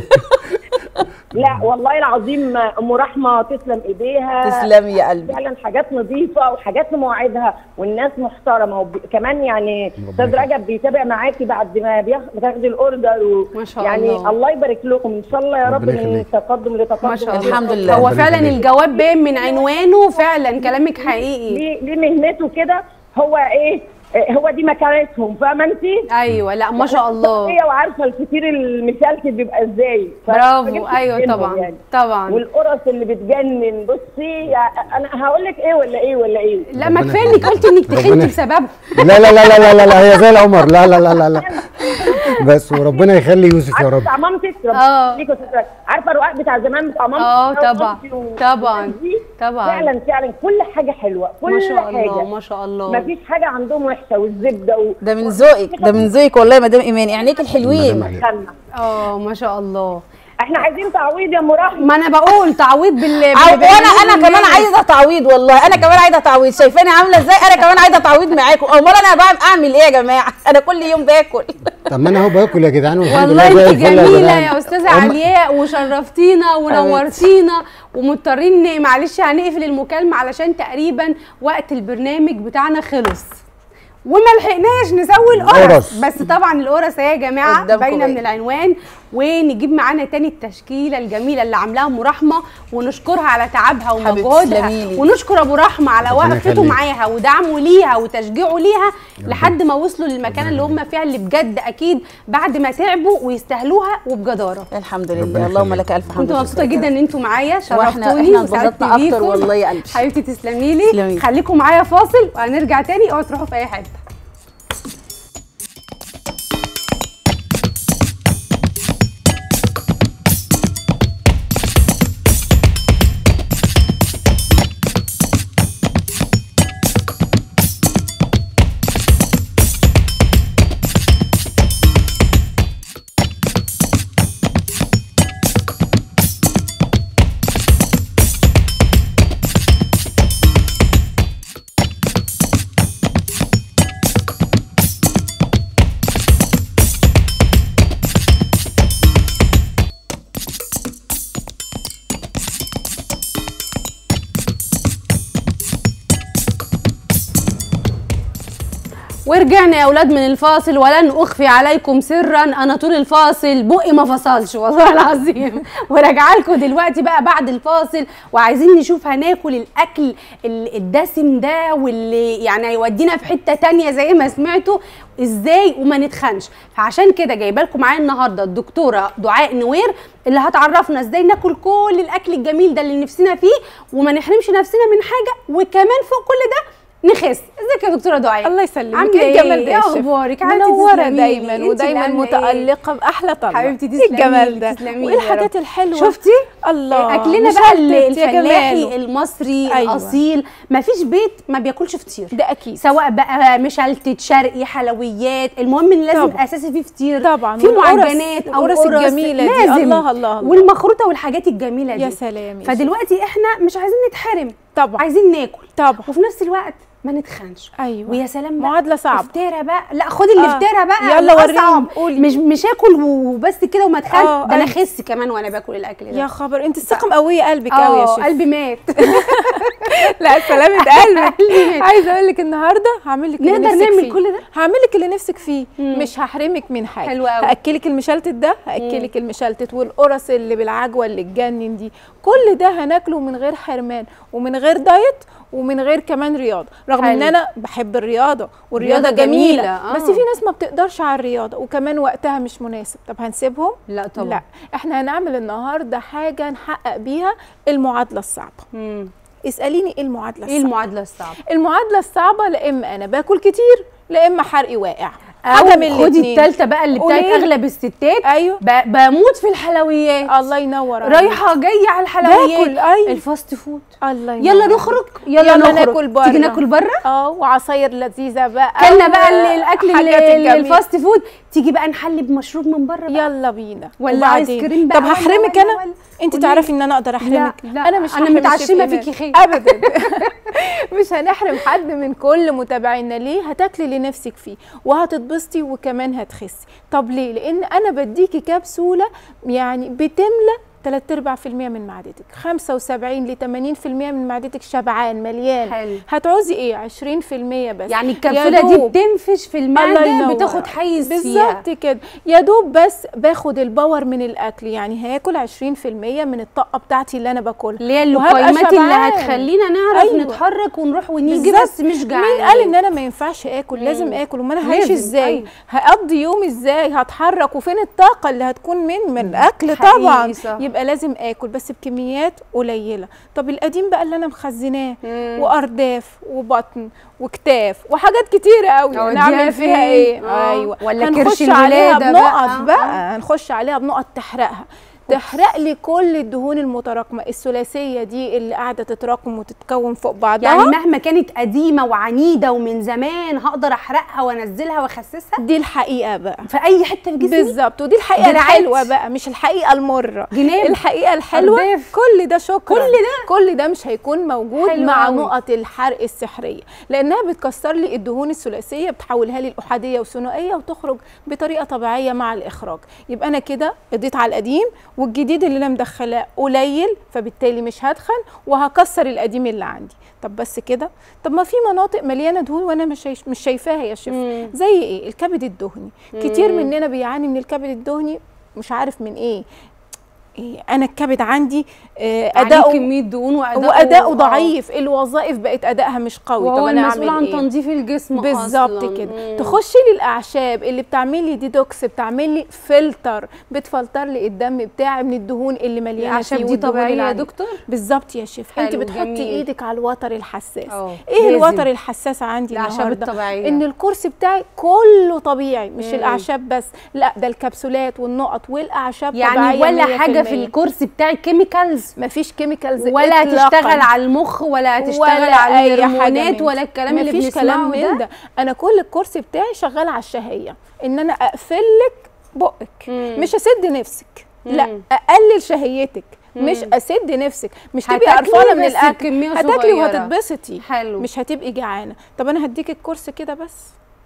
لا والله العظيم ام رحمه تسلم ايديها تسلمي يا قلبي فعلا حاجات نظيفه وحاجات لمواعيدها والناس محترمه وكمان يعني استاذ رجب بيتابع معاكي بعد ما بياخ- بتاخدي الاوردر و... ما شاء يعني الله. الله يبارك لكم ان شاء الله يا رب ربنا من يخليك. تقدم لتقدم ما شاء الله الحمد لله. هو ربنا فعلا يخليك. الجواب باين من عنوانه فعلا كلامك حقيقي ليه ليه مهنته كده هو ايه إيه، هو دي مكانتهم فاهمه انت؟ ايوه لا ما شاء الله هي وعارفه الفطير المشلتت بيبقى ازاي برافو فبجيب ايوه منهم طبعا يعني. طبعا والقرص اللي بتجنن بصي انا هقول لك ايه ولا ايه ولا ايه لا ما ربنا كفايه يخليك. انك قلتي انك ربنا تخنتي يخليك. بسببه لا لا لا لا لا لا, لا هي زي القمر لا لا لا لا لا بس وربنا يخلي يوسف يا عارفه رب بتاع مامتك آه. ربنا يخليك يا أستاذ رجب. عارفه الرقاق بتاع زمان بتاع مامتك اه بتاع طبعا مامتي و- طبعا والناس دي طبعا فعلا فعلا كل حاجه حلوه كل ما شاء حاجه الله ما شاء الله ما فيش حاجه عندهم وحشه والزبده و... ده من ذوقك ده من ذوقك والله يا مدام ايمان عينيك الحلوين مدام علياء. خلنا. اه ما شاء الله احنا عايزين تعويض يا ام رحمه ما انا بقول تعويض بال أو باللي وانا بيعملوه انا كمان الناس. عايزه تعويض والله انا كمان عايزه تعويض شايفاني عامله ازاي انا كمان عايزه تعويض معاكم امال انا بقى اعمل ايه يا جماعه انا كل يوم باكل طب ما انا اهو باكل يا جدعان والحمد والله لله زي انت الفل جميله جدعان. يا استاذه هم- علياء وشرفتينا ونورتينا ومضطرين ن- معلش هنقفل المكالمه علشان تقريبا وقت البرنامج بتاعنا خلص وما لحقناش نسوي القرص القرص. بس طبعا القرص اهي يا جماعه قدامكم باينه اهي. من العنوان ونجيب معانا تاني التشكيله الجميله اللي عاملاها ام رحمه ونشكرها على تعبها حبيبتي ومجهودها تسلميلي. ونشكر ابو رحمه على ربنا وقفته يخليك. معاها ودعمه ليها وتشجيعه ليها لحد ما وصلوا للمكان اللي هم فيها اللي بجد اكيد بعد ما تعبوا ويستاهلوها وبجداره الحمد ربنا لله اللهم يخليك. لك الف حمد كنت مبسوطه جدا ان انتوا معايا وإحنا- شرفتوني إحنا وسعدت انبسطنا أكتر بيكم. والله يا قلبي. حبيبتي تسلمي لي تسلمي. خليكم معايا فاصل وهنرجع تاني اوعوا تروحوا في اي حته ورجعنا يا اولاد من الفاصل ولن اخفي عليكم سرا انا طول الفاصل بقي ما فصلش والله العظيم وراجعه لكم دلوقتي بقى بعد الفاصل وعايزين نشوف هناكل الاكل ال- الدسم ده واللي يعني هيودينا في حته تانية زي ما سمعتوا ازاي وما نتخنش فعشان كده جايبه لكم معايا النهارده الدكتوره دعاء نوير اللي هتعرفنا ازاي ناكل كل الاكل الجميل ده اللي نفسنا فيه وما نحرمش نفسنا من حاجه وكمان فوق كل ده نخس ازيك يا دكتوره دعاء الله يسلمك عامله ايه ايه الجمال ده يا ايه شيف؟ اخبارك حبيبتي منوره تسلميلي. دايما انتي ودايما اللي عاملة ايه؟ متالقه باحلى طلبه حبيبتي ايه الجمال ده تسلميلي وايه يا الحاجات رب. الحلوه شفتي الله اكلنا بقى ال- مشلتت يا الفلاحي جماله. المصري أيوة. الاصيل مفيش بيت ما بياكلش فطير ده اكيد سواء بقى مشلتت شرقي حلويات المهم ان لازم طبعا. اساسي فيه فطير طبعا في والقرص- معجنات او والقرص قرص الجميلة دي. لازم الله الله الله. والمخروطه والحاجات الجميله دي يا سلام يا فدلوقتي احنا مش عايزين نتحرم طبعا عايزين ناكل طبعا وفي نفس الوقت ما نتخنش ايوه ويا سلام بقى معادله صعبه افترى بقى لا خدي اللي آه. افترى بقى يلا اللي وريني، أصعب. قولي. مش مش اكل وبس كده وما اتخنش آه، ده انا أيوة. اخس كمان وانا باكل الاكل ده يا خبر انت الثقه مقويه قلبك قوي يا اه شيف قلبي مات لا سلامه قلبك قلبي مات. عايزه اقول لك النهارده هعمل لك اللي نقدر نفسك نعمل فيه. كل ده هعمل لك اللي نفسك فيه مم. مش هحرمك من حاجه حلو أوي. هاكلك المشلتت ده هاكلك المشلتت والقرص اللي بالعجوه اللي تجنن دي كل ده هناكله من غير حرمان ومن غير دايت ومن غير كمان رياضه رغم ان حلو. انا بحب الرياضه والرياضه رياضة جميله, جميلة، آه. بس في ناس ما بتقدرش على الرياضه وكمان وقتها مش مناسب طب هنسيبهم لا طبعا لا احنا هنعمل النهارده حاجه نحقق بيها المعادله الصعبه مم. اساليني ايه المعادله ايه الصعبه المعادله الصعبه المعادله الصعبه لا اما انا باكل كتير لا اما حرقي واقع او حاجه من خدي الاتنين. التالتة بقى اللي بتاعت قوليلي. اغلب الستات ايوه ب- بموت في الحلويات الله ينور عليك. رايحه جايه على باكل الحلويات ايوه الفاست فود الله ينور يلا عليك. نخرج يلا, يلا نخرج ناكل بره. تيجي ناكل بره اه وعصاير لذيذه بقى كلنا بقى ال- الاكل حاجات ال- الجميلة. الفاست فود تيجي بقى نحلي بمشروب من بره بقى يلا بينا ولا آيس وبعدين؟ كريم بقى طب ولا- هحرمك ولا- انا ولا. انت قوليلي. تعرفي ان انا اقدر احرمك لا انا مش انا هحرم متعشمه الشيف إيمان. فيكي خير ابدا مش هنحرم حد من كل متابعينا ليه هتاكلي اللي نفسك فيه وهتتبسطي وكمان هتخسي طب ليه لان انا بديكي كبسوله يعني بتملى 3 ارباع في المية من معدتك 75 ل 80% من معدتك شبعان مليان حلو هتعوزي ايه 20% بس يعني يا الكبسوله دي دوب. بتنفش في الله المعده ينور. بتاخد حيز فيها بالظبط كده يا دوب بس باخد الباور من الاكل يعني هاكل 20% من الطاقه بتاعتي اللي انا باكلها اللي هي وهبقى اللقيمات اللي شبعان. هتخلينا نعرف أيوة. نتحرك ونروح ونيجي بالظبط. بس مش جعانين مين قال ان انا ما ينفعش اكل لازم مم. اكل وما انا هعيش لازم، ازاي أيوة. هقضي يومي ازاي هتحرك وفين الطاقه اللي هتكون من من الاكل حقيقي طبعا صح. يبقى لازم اكل بس بكميات قليله طب القديم بقى اللي انا مخزناه مم. وارداف وبطن وكتاف وحاجات كتيره قوي أوديها نعمل فين؟ فيها ايه آه. ايوه ولا هنخش كرش عليها الولادة بنقط بقى. بقى, هنخش عليها بنقط تحرقها تحرق لي كل الدهون المتراكمه الثلاثيه دي اللي قاعده تتراكم وتتكون فوق بعضها يعني مهما كانت قديمه وعنيده ومن زمان هقدر احرقها وانزلها واخسسها دي الحقيقه بقى في اي حته في جسمي بالظبط ودي الحقيقه دراعات. الحلوه بقى مش الحقيقه المره جناب الحقيقه الحلوه أرداف. كل ده شكرا كل ده كل ده مش هيكون موجود حلو مع أوي. نقط الحرق السحريه لانها بتكسر لي الدهون الثلاثيه بتحولها لي الاحاديه وثنائيه وتخرج بطريقه طبيعيه مع الاخراج يبقى انا كده قضيت على القديم والجديد اللي انا مدخلاه قليل فبالتالي مش هتخن وهكسر القديم اللي عندي طب بس كده طب ما في مناطق مليانه دهون وانا مش شايف- مش شايفاها يا شيف مم. زي ايه الكبد الدهني كتير مم. مننا بيعاني من الكبد الدهني مش عارف من ايه إيه انا الكبد عندي آه، عليه اداؤه كميه دهون واداؤه واداؤه آه. ضعيف الوظائف بقت ادائها مش قوي وهو طب انا المسؤول اعمل عن ايه تنظيف الجسم بالظبط أصلاً. كده مم. تخشي لي الاعشاب اللي بتعمل لي ديتوكس بتعمل لي فلتر بتفلتر لي الدم بتاعي من الدهون اللي مليانه الاعشاب فيه دي والدهون طبيعيه اللي يا عندي. دكتور بالظبط يا شيف انت حلو، بتحطي جميل. ايدك على الوتر الحساس اه ايه لازم. الوتر الحساس عندي الاعشاب النهارده الطبيعيه ان الكرسي بتاعي كله طبيعي مش مم. الاعشاب بس لا ده الكبسولات والنقط والاعشاب يعني طبيعيه ولا حاجه في 100%. الكرسي بتاعي كيميكالز مفيش كيميكالز ولا هتشتغل على المخ ولا هتشتغل ولا على أي حاجة الهرمونات من ولا الكلام اللي مفيش بنسمعه كلام من ده ده انا كل الكرسي بتاعي شغال على الشهيه ان انا اقفل لك بقك مم. مش اسد نفسك لا مم. اقلل شهيتك مش مم. اسد نفسك مش تبقي هتاكلي قرفانه من بس الاكل بكمية هتاكلي صغيرة. وهتتبسطي حلو مش هتبقي جعانه طب انا هديك الكورس كده بس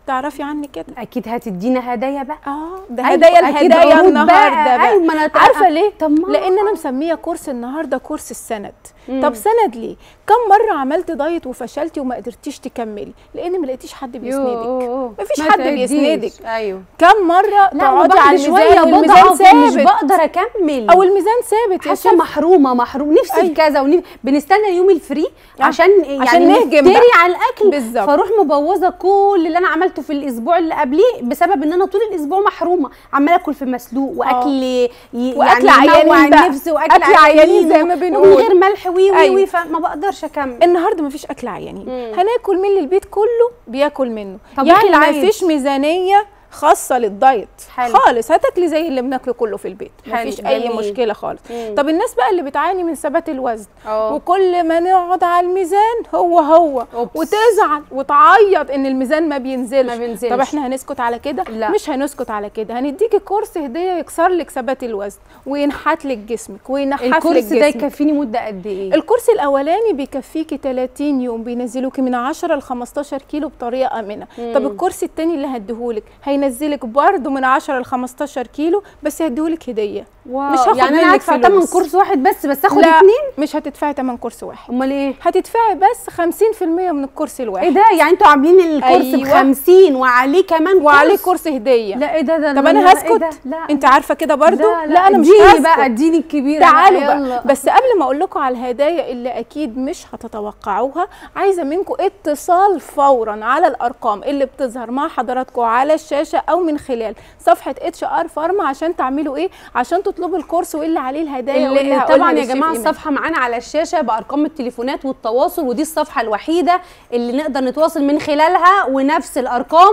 تعرفي عني كده اكيد هتدينا هدايا بقى اه ده أيوة، هدايا أكيد الهدايا عروض النهارده بقى ايوه ما انا عارفه ليه طب ما لان انا مسميه كورس النهارده كورس السند مم. طب سند ليه كم مره عملت دايت وفشلتي وما قدرتيش تكملي لان ما لقيتيش حد بيسندك يوه. مفيش ما حد تعديش. بيسندك. ايوه كم مره لا تقعدي وبعد على شويه الميزان والميزان بضعف مش ثابت بقدر اكمل او الميزان ثابت يا حاسه شيخ محرومه محروم نفسي في أيوة. كذا ونف... بنستنى اليوم الفري آه. عشان يعني عشان نهجم نفتري بقى. على الاكل بالظبط. فاروح مبوظه كل اللي انا عملته في الاسبوع اللي قبليه بسبب ان انا طول الاسبوع محرومه عماله اكل في مسلوق واكل ي... وأكل يعني عيانين ينوع بقى. النفس واكل أكل عيانين زي ما و- بنقول. ومن غير ملح وي وي أيوة. وي فما بقدرش اكمل النهارده مفيش اكل عيانين مم. هناكل من اللي البيت كله بياكل منه طب يعني وإيه العيد؟ مفيش ميزانيه خاصه للدايت حلو. خالص هتاكلي زي اللي بناكله كله في البيت حلو، مفيش اي جميل. مشكله خالص مم. طب الناس بقى اللي بتعاني من ثبات الوزن اه. وكل ما نقعد على الميزان هو هو أوبس. وتزعل وتعيط ان الميزان ما بينزلش ما بينزلش. طب احنا هنسكت على كده لا. مش هنسكت على كده هنديكي كورس هديه يكسر لك ثبات الوزن وينحت لك جسمك وينحف لك الكورس جسمك ده يكفيني مده قد ايه الكورس الاولاني بيكفيكي 30 يوم بينزلوكي من 10 ل 15 كيلو بطريقه امنه طب الكورس التاني اللي هديهولك هينزلك برده من 10 ل 15 كيلو بس هديهولك هديه واو. مش هاخد يعني انا منك هدفع فلوس. تمن كورس واحد بس بس اخد لا اتنين مش هتدفعي تمن كورس واحد امال ايه هتدفعي بس 50% من الكورس الواحد ايه ده يعني انتوا عاملين الكورس ب أيوة. 50 وعليه كمان وعليه كورس كورس هديه لا ايه ده ده طب لا، انا لا، هسكت إيه ده؟ لا انت عارفه كده برضو لا, لا, انا مش اديني هسكت بقى اديني الكبيره تعالوا بقى, بقى يلا. بس قبل ما اقول لكم على الهدايا اللي اكيد مش هتتوقعوها عايزه منكم اتصال فورا على الارقام اللي بتظهر مع حضراتكم على الشاشه او من خلال صفحه اتش ار فارما عشان تعملوا ايه عشان تطلبوا الكورس واللي عليه الهدايا واللي اللي هقولها طبعا يا للشيف جماعه إيمان. الصفحه معانا على الشاشه بارقام التليفونات والتواصل ودي الصفحه الوحيده اللي نقدر نتواصل من خلالها ونفس الارقام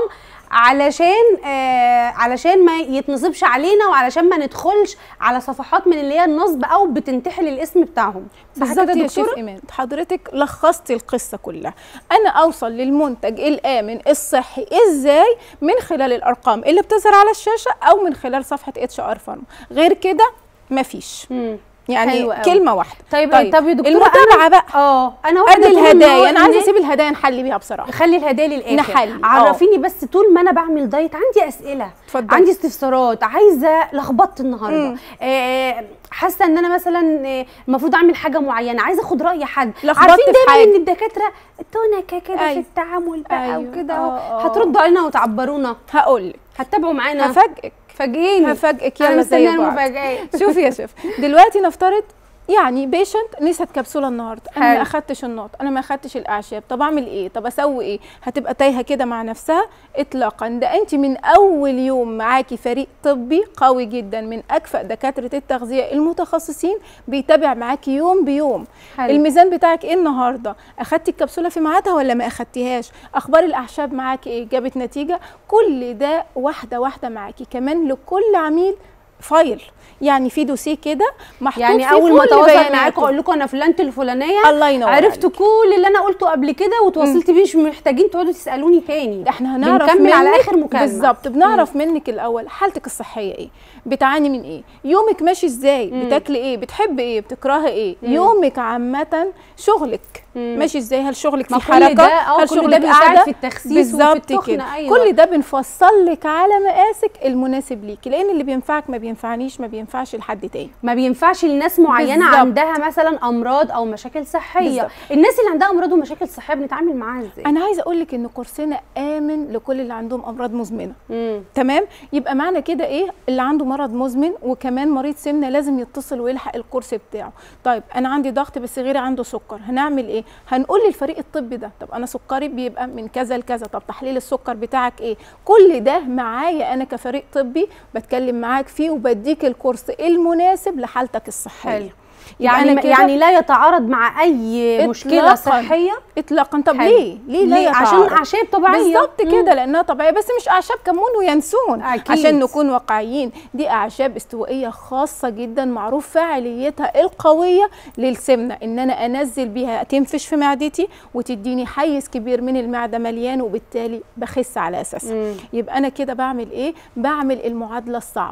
علشان آه علشان ما يتنصبش علينا وعلشان ما ندخلش على صفحات من اللي هي النصب او بتنتحل الاسم بتاعهم صح بالظبط كده يا شيف دكتورة؟ ايمان حضرتك لخصتي القصه كلها انا اوصل للمنتج الامن الصحي ازاي من خلال الارقام اللي بتظهر على الشاشه او من خلال صفحه اتش ار فارما غير كده مفيش مم. يعني حلو أوي. كلمه واحده طيب طيب, طب يا دكتوره المتابعه بقى اه انا واحده قبل طول الهدايا النهار انا عايزه إن- اسيب الهدايا نحل بيها بصراحه خلي الهدايا للاخر نحلي. عرفيني بس طول ما انا بعمل دايت عندي اسئله اتفضلي. عندي استفسارات عايزه لخبطت النهارده مم. آه حاسه ان انا مثلا آه، المفروض اعمل حاجه معينه عايزه اخد راي حد لخبطت عارفين في دايما حاجة. ان الدكاتره تونكه كده في أيوة. التعامل بقى أيوة. وكده آه، آه. هتردوا علينا وتعبرونا هقول لك هتتابعوا معانا هفاجئك فاجئيني هفاجئك انا يلا مستنيه زي بعض المفاجآت شوفي يا شيف دلوقتي نفترض يعني بيشنت نسيت كبسوله النهارده انا حلو. ما اخدتش النقط انا ما اخدتش الاعشاب طب اعمل ايه طب اسوي ايه هتبقى تايهه كده مع نفسها اطلاقا ده انت من اول يوم معاكي فريق طبي قوي جدا من اكفأ دكاتره التغذيه المتخصصين بيتابع معاكي يوم بيوم حلو. الميزان بتاعك ايه النهارده اخدتي الكبسوله في ميعادها ولا ما اخدتيهاش اخبار الاعشاب معاكي ايه جابت نتيجه كل ده واحده واحده معاكي كمان لكل عميل فايل يعني في دوسيه كده محطوط يعني فيه اول ما كل اتواصل بياناته. معاكم اقول لكم انا فلانه الفلانيه الله ينور عرفت عليك. كل اللي انا قلته قبل كده وتواصلت بيه مش محتاجين تقعدوا تسالوني تاني احنا هنعرف بنكمل منك على اخر مكالمه بالظبط بنعرف منك الاول حالتك الصحيه ايه بتعاني من ايه يومك ماشي ازاي بتاكلي ايه بتحبي ايه بتكرهي ايه يومك عامه شغلك مم. ماشي ازاي هل شغلك ما في كل حركه ده- آه، هل كل ده شغلك بيساعد قاعده في التخسيس وفي بالظبط التخن، كده أيوة. كل ده بنفصل لك على مقاسك المناسب ليكي لان اللي بينفعك ما بينفعنيش ما بينفعش لحد تاني ما بينفعش لناس معينه بالظبط. عندها مثلا امراض او مشاكل صحيه بالظبط. الناس اللي عندها امراض ومشاكل صحيه بنتعامل معاها ازاي انا عايزه اقول لك ان كورسنا امن لكل اللي عندهم امراض مزمنه مم. تمام يبقى معنى كده ايه اللي عنده مرض مزمن وكمان مريض سمنه لازم يتصل ويلحق الكورس بتاعه طيب انا عندي ضغط بس غيري عنده سكر هنعمل ايه هنقول للفريق الطبي ده طب انا سكري بيبقى من كذا لكذا طب تحليل السكر بتاعك ايه كل ده معايا انا كفريق طبي بتكلم معاك فيه وبديك الكورس المناسب لحالتك الصحيه حلو. يبقى يعني أنا كده يعني لا يتعارض مع اي مشكله إطلاقاً. صحيه اطلاقا طب حلو. ليه ليه لا ليه؟ عشان يتعارض؟ اعشاب طبيعيه بالظبط مم. كده لانها طبيعيه بس مش اعشاب كمون وينسون أكيد. عشان نكون واقعيين دي اعشاب استوائيه خاصه جدا معروف فاعليتها القويه للسمنه ان انا انزل بيها تنفش في معدتي وتديني حيز كبير من المعده مليان وبالتالي بخس على اساسها مم. يبقى انا كده بعمل ايه بعمل المعادله الصعبه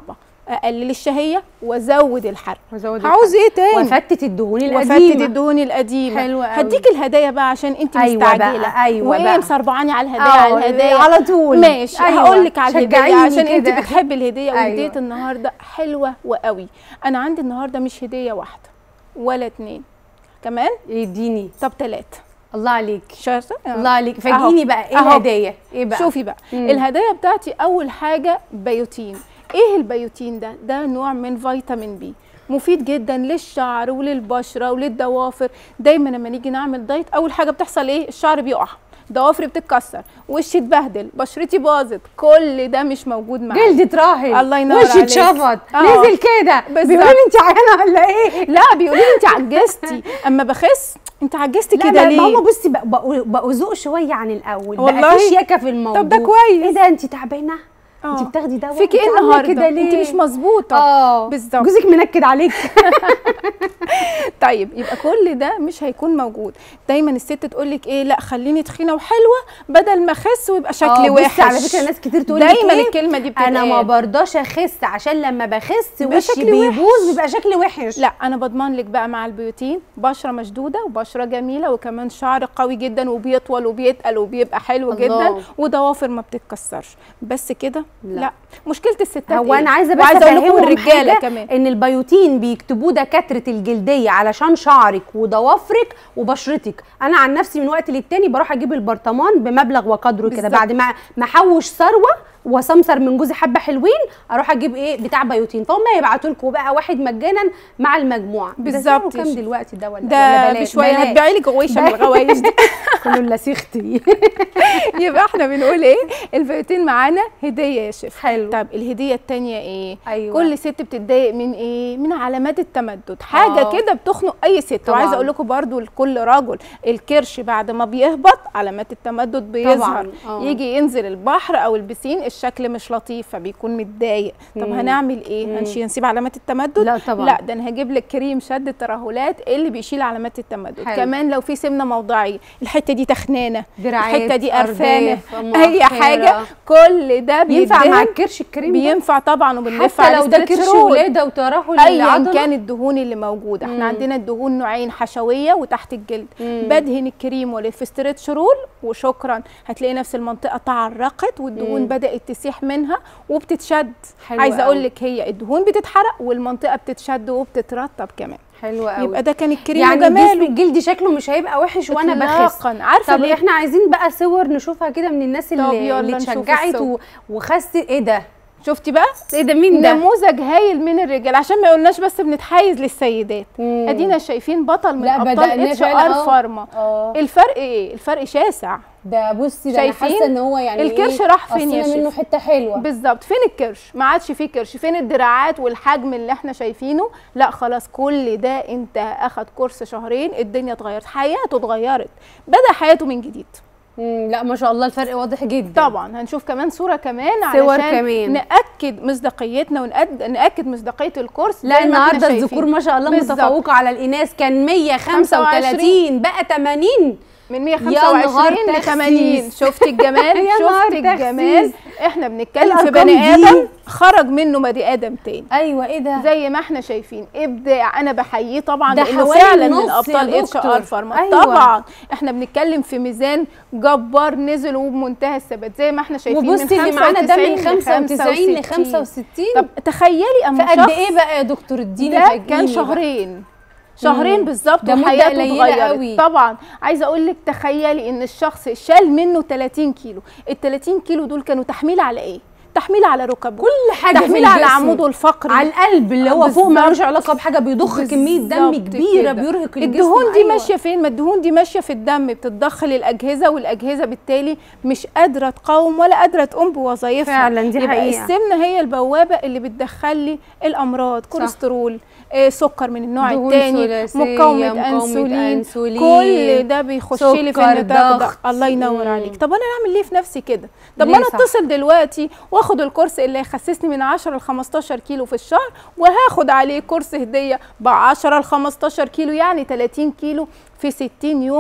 اقلل الشهيه وازود الحرق وزود عاوز ايه تاني وفتت الدهون وفتت القديمه الدهون القديمه حلوة قوي. هديك الهدايا بقى عشان انت أيوة بقى، مستعجله أيوة وايه بقى. مسربعاني على الهدايا آه، على الهدايا على طول. ماشي أيوة. هقول لك على الهديه شجعيني عشان انت كده. بتحبي الهديه أيوة. وهديه النهارده حلوه وقوي انا عندي النهارده مش هديه واحده ولا اتنين كمان اديني طب ثلاثه الله عليك شاطره الله عليك فاجئيني بقى ايه أهو. الهدايا ايه بقى شوفي بقى مم. الهدايا بتاعتي اول حاجه بيوتين ايه البيوتين ده ده نوع من فيتامين بي مفيد جدا للشعر وللبشره وللضوافر دايما لما نيجي نعمل دايت اول حاجه بتحصل ايه الشعر بيقع ضوافري بتتكسر وشي اتبهدل بشرتي باظت كل ده مش موجود معايا جلد اتراهن الله ينور وشي عليك. اتشفط آه. نزل كده بالظبط. بيقولوا لي انت عيانه ولا ايه لا بيقولوا لي انت عجزتي اما بخس انت عجزتي لا كده لا ليه ماما بصي بقوا- بقوا بقوا ذوق شويه عن الاول والله؟ بقى في شياكه في الموضوع طب ده كويس. ايه ده انت تعبانه آه. انت بتاخدي دواء فيكي ايه انت عاملة النهارده كده ليه انت مش مظبوطه اه بالظبط. جوزك منكد عليك طيب يبقى كل ده مش هيكون موجود دايما الست تقول لك ايه لا خليني تخينه وحلوه بدل ما اخس ويبقى شكلي آه، وحش بصي على فكره ناس كتير تقول لك دايما ايه الكلمه دي بتتقال انا ما برضاش اخس عشان لما بخس بيبقى وشي شكلي وحش. بيبوظ بيبقى شكلي وحش لا انا بضمن لك بقى مع البيوتين بشره مشدوده وبشره جميله وكمان شعر قوي جدا وبيطول وبيتقل وبيبقى حلو الله. جدا وضوافر ما بتتكسرش بس كده لا. لا, مشكله الستات هو إيه؟ انا عايزه بس وعايزه اقول لكم افهمهم الرجاله حاجة كمان ان البيوتين بيكتبوه دكاتره الجلديه علشان شعرك وضوافرك وبشرتك انا عن نفسي من وقت للتاني بروح اجيب البرطمان بمبلغ وقدره كده بالظبط. بعد ما ما احوش ثروه وسمسر من جوزي حبه حلوين اروح اجيب ايه بتاع بيوتين فهم يبعتوا لكم بقى واحد مجانا مع المجموعه ده بالظبط سعره يا كام شيخ. دلوقتي ده ولا ولا ده بلاش؟ بشويه بلاش. هتبيعي لي غويشه من بلاش. الغوايش دي كله لسيختي يبقى احنا بنقول ايه الفيتين معانا هديه يا شيف حلو. طب الهديه التانية ايه أيوة. كل ست بتتضايق من ايه من علامات التمدد حاجه آه. كده بتخنق اي ست طبعاً. وعايزه اقول لكم برضو لكل رجل الكرش بعد ما بيهبط علامات التمدد بيظهر آه. يجي ينزل البحر او البسين الشكل مش لطيف فبيكون متضايق طب مم. هنعمل ايه هنشيل نسيب علامات التمدد لا طبعاً. لا ده انا هجيب لك كريم شد الترهلات اللي بيشيل علامات التمدد حلو. كمان لو في سمنه موضعيه الحته دي تخنانه دراعات الحته دي قرفانه أرداف، اي مؤخرة. حاجه كل ده ينفع مع بيدهن الكرش الكريم ده؟ بينفع طبعا وبنلف حتى عليه لو ده ستريتش كرش رول. ولاده وترهل ايا العضلة؟ كان الدهون اللي موجوده احنا مم. عندنا الدهون نوعين حشويه وتحت الجلد مم. بدهن الكريم والف ستريتش رول وشكرا هتلاقي نفس المنطقه تعرقت والدهون مم. بدات تسيح منها وبتتشد حلو عايزه قوي. اقول لك هي الدهون بتتحرق والمنطقه بتتشد وبتترطب كمان حلو قوي يبقى ده كان الكريم يعني وجماله جسم الجلد شكله مش هيبقى وحش وانا بخس إطلاقاً. عارفه طب ليه احنا عايزين بقى صور نشوفها كده من الناس طب اللي, يلا اللي نشوف اتشجعت الصور. و- وخست ايه ده شفتي بقى ايه ده مين ده نموذج هايل من الرجال عشان ما يقولناش بس بنتحيز للسيدات مم. ادينا شايفين بطل من لا، ابطال بدأنا اتش فعلا ار أهو. فارما اه الفرق ايه الفرق شاسع ده بصي ده انا شايفين؟ حاسه ان هو يعني الكرش إيه؟ راح فين يا قصينا منه شيف؟ حته حلوه بالظبط فين الكرش ما عادش فيه كرش فين الدراعات والحجم اللي احنا شايفينه لا خلاص كل ده انت اخد كورس شهرين الدنيا اتغيرت حياته اتغيرت بدا حياته من جديد مم، لا ما شاء الله الفرق واضح جدا طبعا هنشوف كمان صوره كمان صور علشان كمان. ناكد مصداقيتنا ونأد... ناكد مصداقيه الكورس لا زي ما احنا النهارده شايفين. الذكور ما شاء الله بالظبط. متفوقه على الاناث كان 135 بقى 80 من يا 125 نهار ل 80 تخسيس. شفتي الجمال يا نهار شفتي الجمال تخسيس. احنا بنتكلم في الأرقام بني دي. ادم خرج منه بني ادم تاني ايوه ايه ده زي ما احنا شايفين ابداع انا بحييه طبعا ده لانه حوالي فعلا نص من يا ابطال اتش دكتور. ار فارما أيوة. طبعا احنا بنتكلم في ميزان جبار نزل وبمنتهى الثبات زي ما احنا شايفين وبصي اللي معانا ده من 95 ل 65 طب تخيلي اما في قد شخص ايه بقى يا دكتور اديني ده فاجئيني كان بقى. شهرين شهرين بالظبط ده مدة وحياته قليلة اتغيرت قوي. طبعا عايزه اقول لك تخيلي ان الشخص شال منه 30 كيلو ال 30 كيلو دول كانوا تحميل على ايه تحميل على ركبه كل حاجه في تحميل على الجسم. عموده الفقري على القلب اللي هو فوق بالظبط. ملوش علاقه بحاجه بيضخ كميه دم بالظبط كبيره كده. بيرهق الجسم الدهون دي أيوة. ماشيه فين ما الدهون دي ماشيه في الدم بتتدخل الاجهزه والاجهزه بالتالي مش قادره تقاوم ولا قادره تقوم بوظائفها فعلا دي يبقى حقيقة. السمنه هي البوابه اللي بتدخل لي الامراض كوليسترول آه سكر من النوع دهون الثاني ثلاثية، مقاومه مقاومة انسولين أنسولين، كل ده بيخش لي في سكر، النتاج ده ضغط. الله ينور مم. عليك طب انا اعمل ليه في نفسي كده طب ليه ما انا صح؟ اتصل دلوقتي واخد الكورس اللي هيخسسني من 10 ل 15 كيلو في الشهر وهاخد عليه كورس هديه ب 10 ل 15 كيلو يعني 30 كيلو في 60 يوم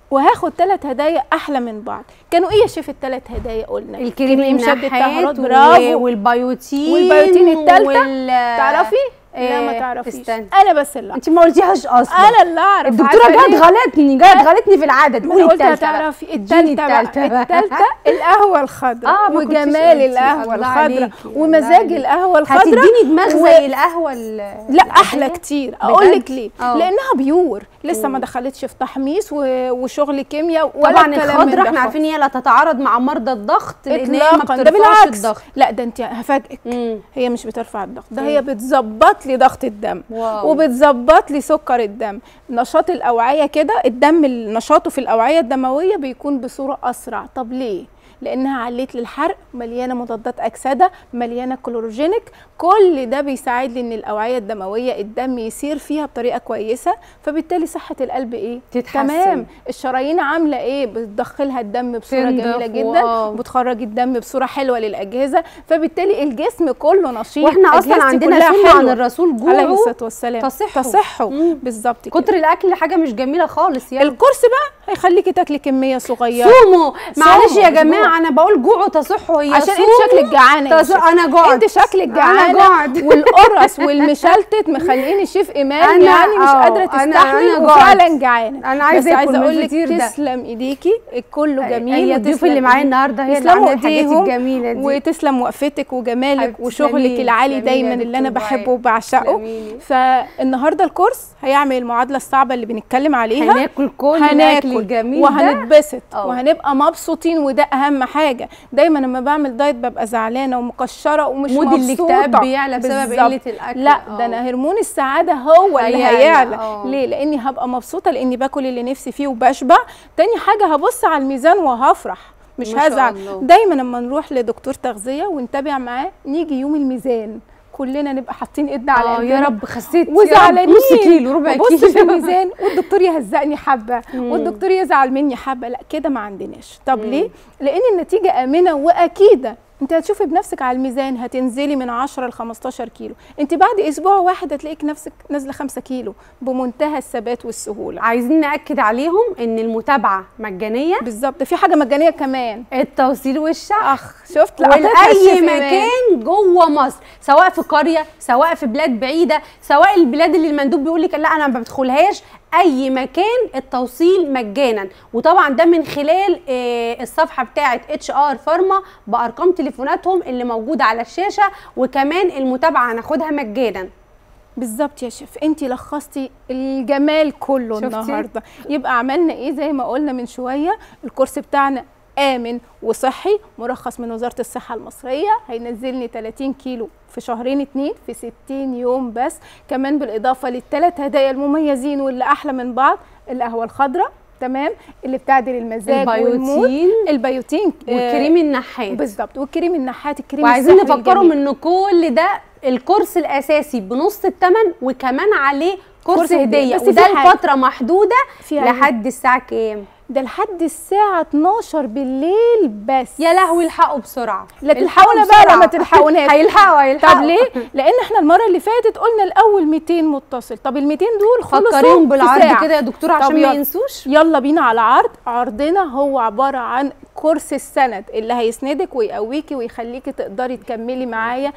وهاخد ثلاث هدايا احلى من بعض كانوا ايه يا شيف الثلاث هدايا قلنا الكريم شد التهارات النحات برافو و- والبيوتين والبيوتين التالتة وال... تعرفي لا ما آه، تعرفيش استنى. انا بس اللي انت ما قلتيهاش اصلا انا اللي اعرف الدكتوره عارفة جت ليه؟ غلطني جت غلطني في العدد ما انا قولي قلت التالتة بقى. هتعرفي اديني التالتة بقى التالتة بقى. التالتة القهوة الخضراء آه، ما كنتش وجمال قلتي. القهوة الله الخضراء عليكي، الله ومزاج عليكي. القهوة الخضراء هتديني دماغ و- زي القهوه ال- لا احلى العادية؟ كتير اقول لك بجد؟ ليه آه. لانها بيور لسه ما دخلتش في تحميص و- وشغل كيمياء ولا طبعا الكلام من الخضره ده احنا خالص. عارفين هي لا تتعارض مع مرضى الضغط لان هي ما اطلاقا ده بترفعش بالعكس الضغط لا ده انت هفاجئك مم. هي مش بترفع الضغط ده هي بتظبط لي ضغط الدم واو. وبتظبط لي سكر الدم نشاط الاوعيه كده الدم نشاطه في الاوعيه الدمويه بيكون بصوره اسرع طب ليه لانها عليت للحرق مليانه مضادات اكسده مليانه كلوروجينيك كل ده بيساعد لي ان الاوعيه الدمويه الدم يسير فيها بطريقه كويسه فبالتالي صحه القلب ايه تتحسن. تمام الشرايين عامله ايه بتدخلها الدم بصوره تنضف، جميله جدا واو. بتخرج الدم بصوره حلوه للاجهزه فبالتالي الجسم كله نشيط واحنا اصلا أجهزتي عندنا كلها سنه عن حلوة. الرسول عليه جوعه الصلاه والسلام تصحوا. تصحوا مم. بالظبط كده كتر الاكل حاجه مش جميله خالص يعني الكورس بقى هيخليكي تاكلي كميه صغيره صوموا معلش يا أسبوع. جماعه انا بقول جوعوا تصحوا هي عشان انت صوموا شكلك جعانه يا تص- شيف. انا جعت انت شكلك انا جعانه جعت والقرص والمشلتت مخليني شيف ايمان أنا- يعني مش آه، قادره أنا- تستحمل أنا جعت. وفعلا جعانه أنا عايزة بس آكل عايزه من اقول لك الفطير ده. تسلم ايديكي كله جميل هي الضيوف وتسلم اللي معايا إيديك. النهارده هي اللي يسلموا عامله الحاجات ايديهم الجميله دي وتسلم وقفتك وجمالك حبيبتي، وشغلك تسلميلي، العالي تسلميلي دايما يا اللي انا دكتور بحبه دعاء. وبعشقه تسلميلي. فالنهارده الكورس هيعمل المعادله الصعبه اللي بنتكلم عليها هناكل كل الاكل الجميل ده وهنتبسط آه. وهنبقى مبسوطين وده اهم حاجه دايما لما بعمل دايت ببقى زعلانه ومكشره ومش مود مبسوطه الاكتئاب بيعلى بسبب بالظبط. قله الاكل لا آه. ده انا هرمون السعاده هو اللي هيعلى، هيعلى آه. ليه لاني هبقى مبسوطه لاني باكل اللي نفسي فيه وبشبع تاني حاجه هبص على الميزان وهفرح مش ما شاء هزعل الله. دايما لما نروح لدكتور تغذيه ونتابع معاه نيجي يوم الميزان كلنا نبقى حاطين ايدنا على اه قلبنا يا رب خسيت يا رب وزعلانين نص كيلو ربع وبص كيلو في الميزان والدكتور يهزقني حبه والدكتور يزعل مني حبه لا كده ما عندناش طب ليه لان النتيجه امنه واكيده انت هتشوفي بنفسك على الميزان هتنزلي من 10 ل 15 كيلو انت بعد اسبوع واحد هتلاقيك نفسك نازله 5 كيلو بمنتهى الثبات والسهوله عايزين ناكد عليهم ان المتابعه مجانيه بالظبط في حاجه مجانيه كمان التوصيل والشحن اخ شفت ولاي لقطتها الشيف إيمان. مكان جوه مصر سواء في قريه سواء في بلاد بعيده سواء البلاد اللي المندوب بيقول لك لا انا ما بدخلهاش اي مكان التوصيل مجانا وطبعا ده من خلال آه، الصفحه بتاعه اتش ار فارما بارقام تليفوناتهم اللي موجوده على الشاشه وكمان المتابعه هناخدها مجانا بالظبط يا شيف انت لخصتي الجمال كله شفتي؟ النهارده يبقى عملنا ايه زي ما قلنا من شويه الكورس بتاعنا امن وصحي مرخص من وزاره الصحه المصريه هينزلني 30 كيلو في شهرين اتنين في 60 يوم بس كمان بالاضافه للثلاث هدايا المميزين واللي احلى من بعض القهوه الخضراء تمام اللي بتعدل المزاج والمود البيوتين البيوتين آه، والكريم النحات بالظبط والكريم النحات الكريم وعايزين السحري نفكرهم الجميل. ان كل ده الكورس الاساسي بنص الثمن وكمان عليه كورس كورس هدية. هديه بس وده في حاجة. لفتره محدوده فيها إيه؟ لحد الساعه كام ده لحد الساعة 12 بالليل بس يا لهوي الحقوا بسرعه لا الحقوا تلحقونا بقى بسرعة. لما تلحقوناش هيلحقوا هيلحقوا طب ليه؟ لأن احنا المرة اللي فاتت قلنا الأول 200 متصل، طب ال 200 دول خلصوا فكريهم في بالعرض ساعة. كده يا دكتور طب عشان ما يلا. ينسوش يلا بينا على عرض عرضنا هو عبارة عن كورس السند اللي هيسندك ويقويكي ويخليكي تقدري تكملي معايا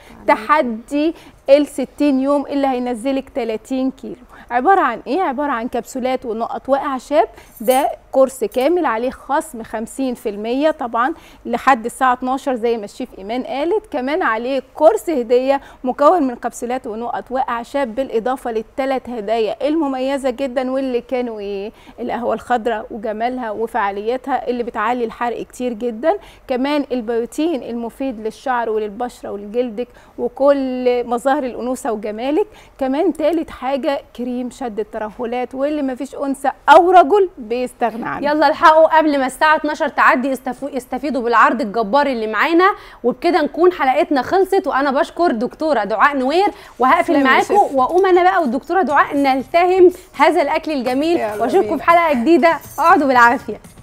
تحدي ال 60 يوم اللي هينزلك 30 كيلو عبارة عن ايه؟ عبارة عن كبسولات ونقط واعشاب ده كورس كامل عليه خصم 50% طبعا لحد الساعة 12 زي ما الشيف ايمان قالت كمان عليه كورس هدية مكون من كبسولات ونقط واعشاب بالاضافة للثلاث هدايا المميزة جدا واللي كانوا ايه؟ القهوة الخضراء وجمالها وفعاليتها اللي بتعلي الحرق كتير جدا كمان البيوتين المفيد للشعر وللبشرة ولجلدك وكل مظاهر الأنوثة وجمالك كمان تالت حاجة كريم شد الترهلات واللي مفيش أنثى أو رجل بيستغنى عنه يلا الحقوا قبل ما الساعه 12 تعدي استفو- استفيدوا بالعرض الجبار اللي معانا وبكده نكون حلقتنا خلصت وانا بشكر دكتوره دعاء نوير وهقفل تسلمي يا معاكم شيف. واقوم انا بقى والدكتوره دعاء نلتهم هذا الاكل الجميل يلا واشوفكم بينا. في حلقه جديده اقعدوا بالعافيه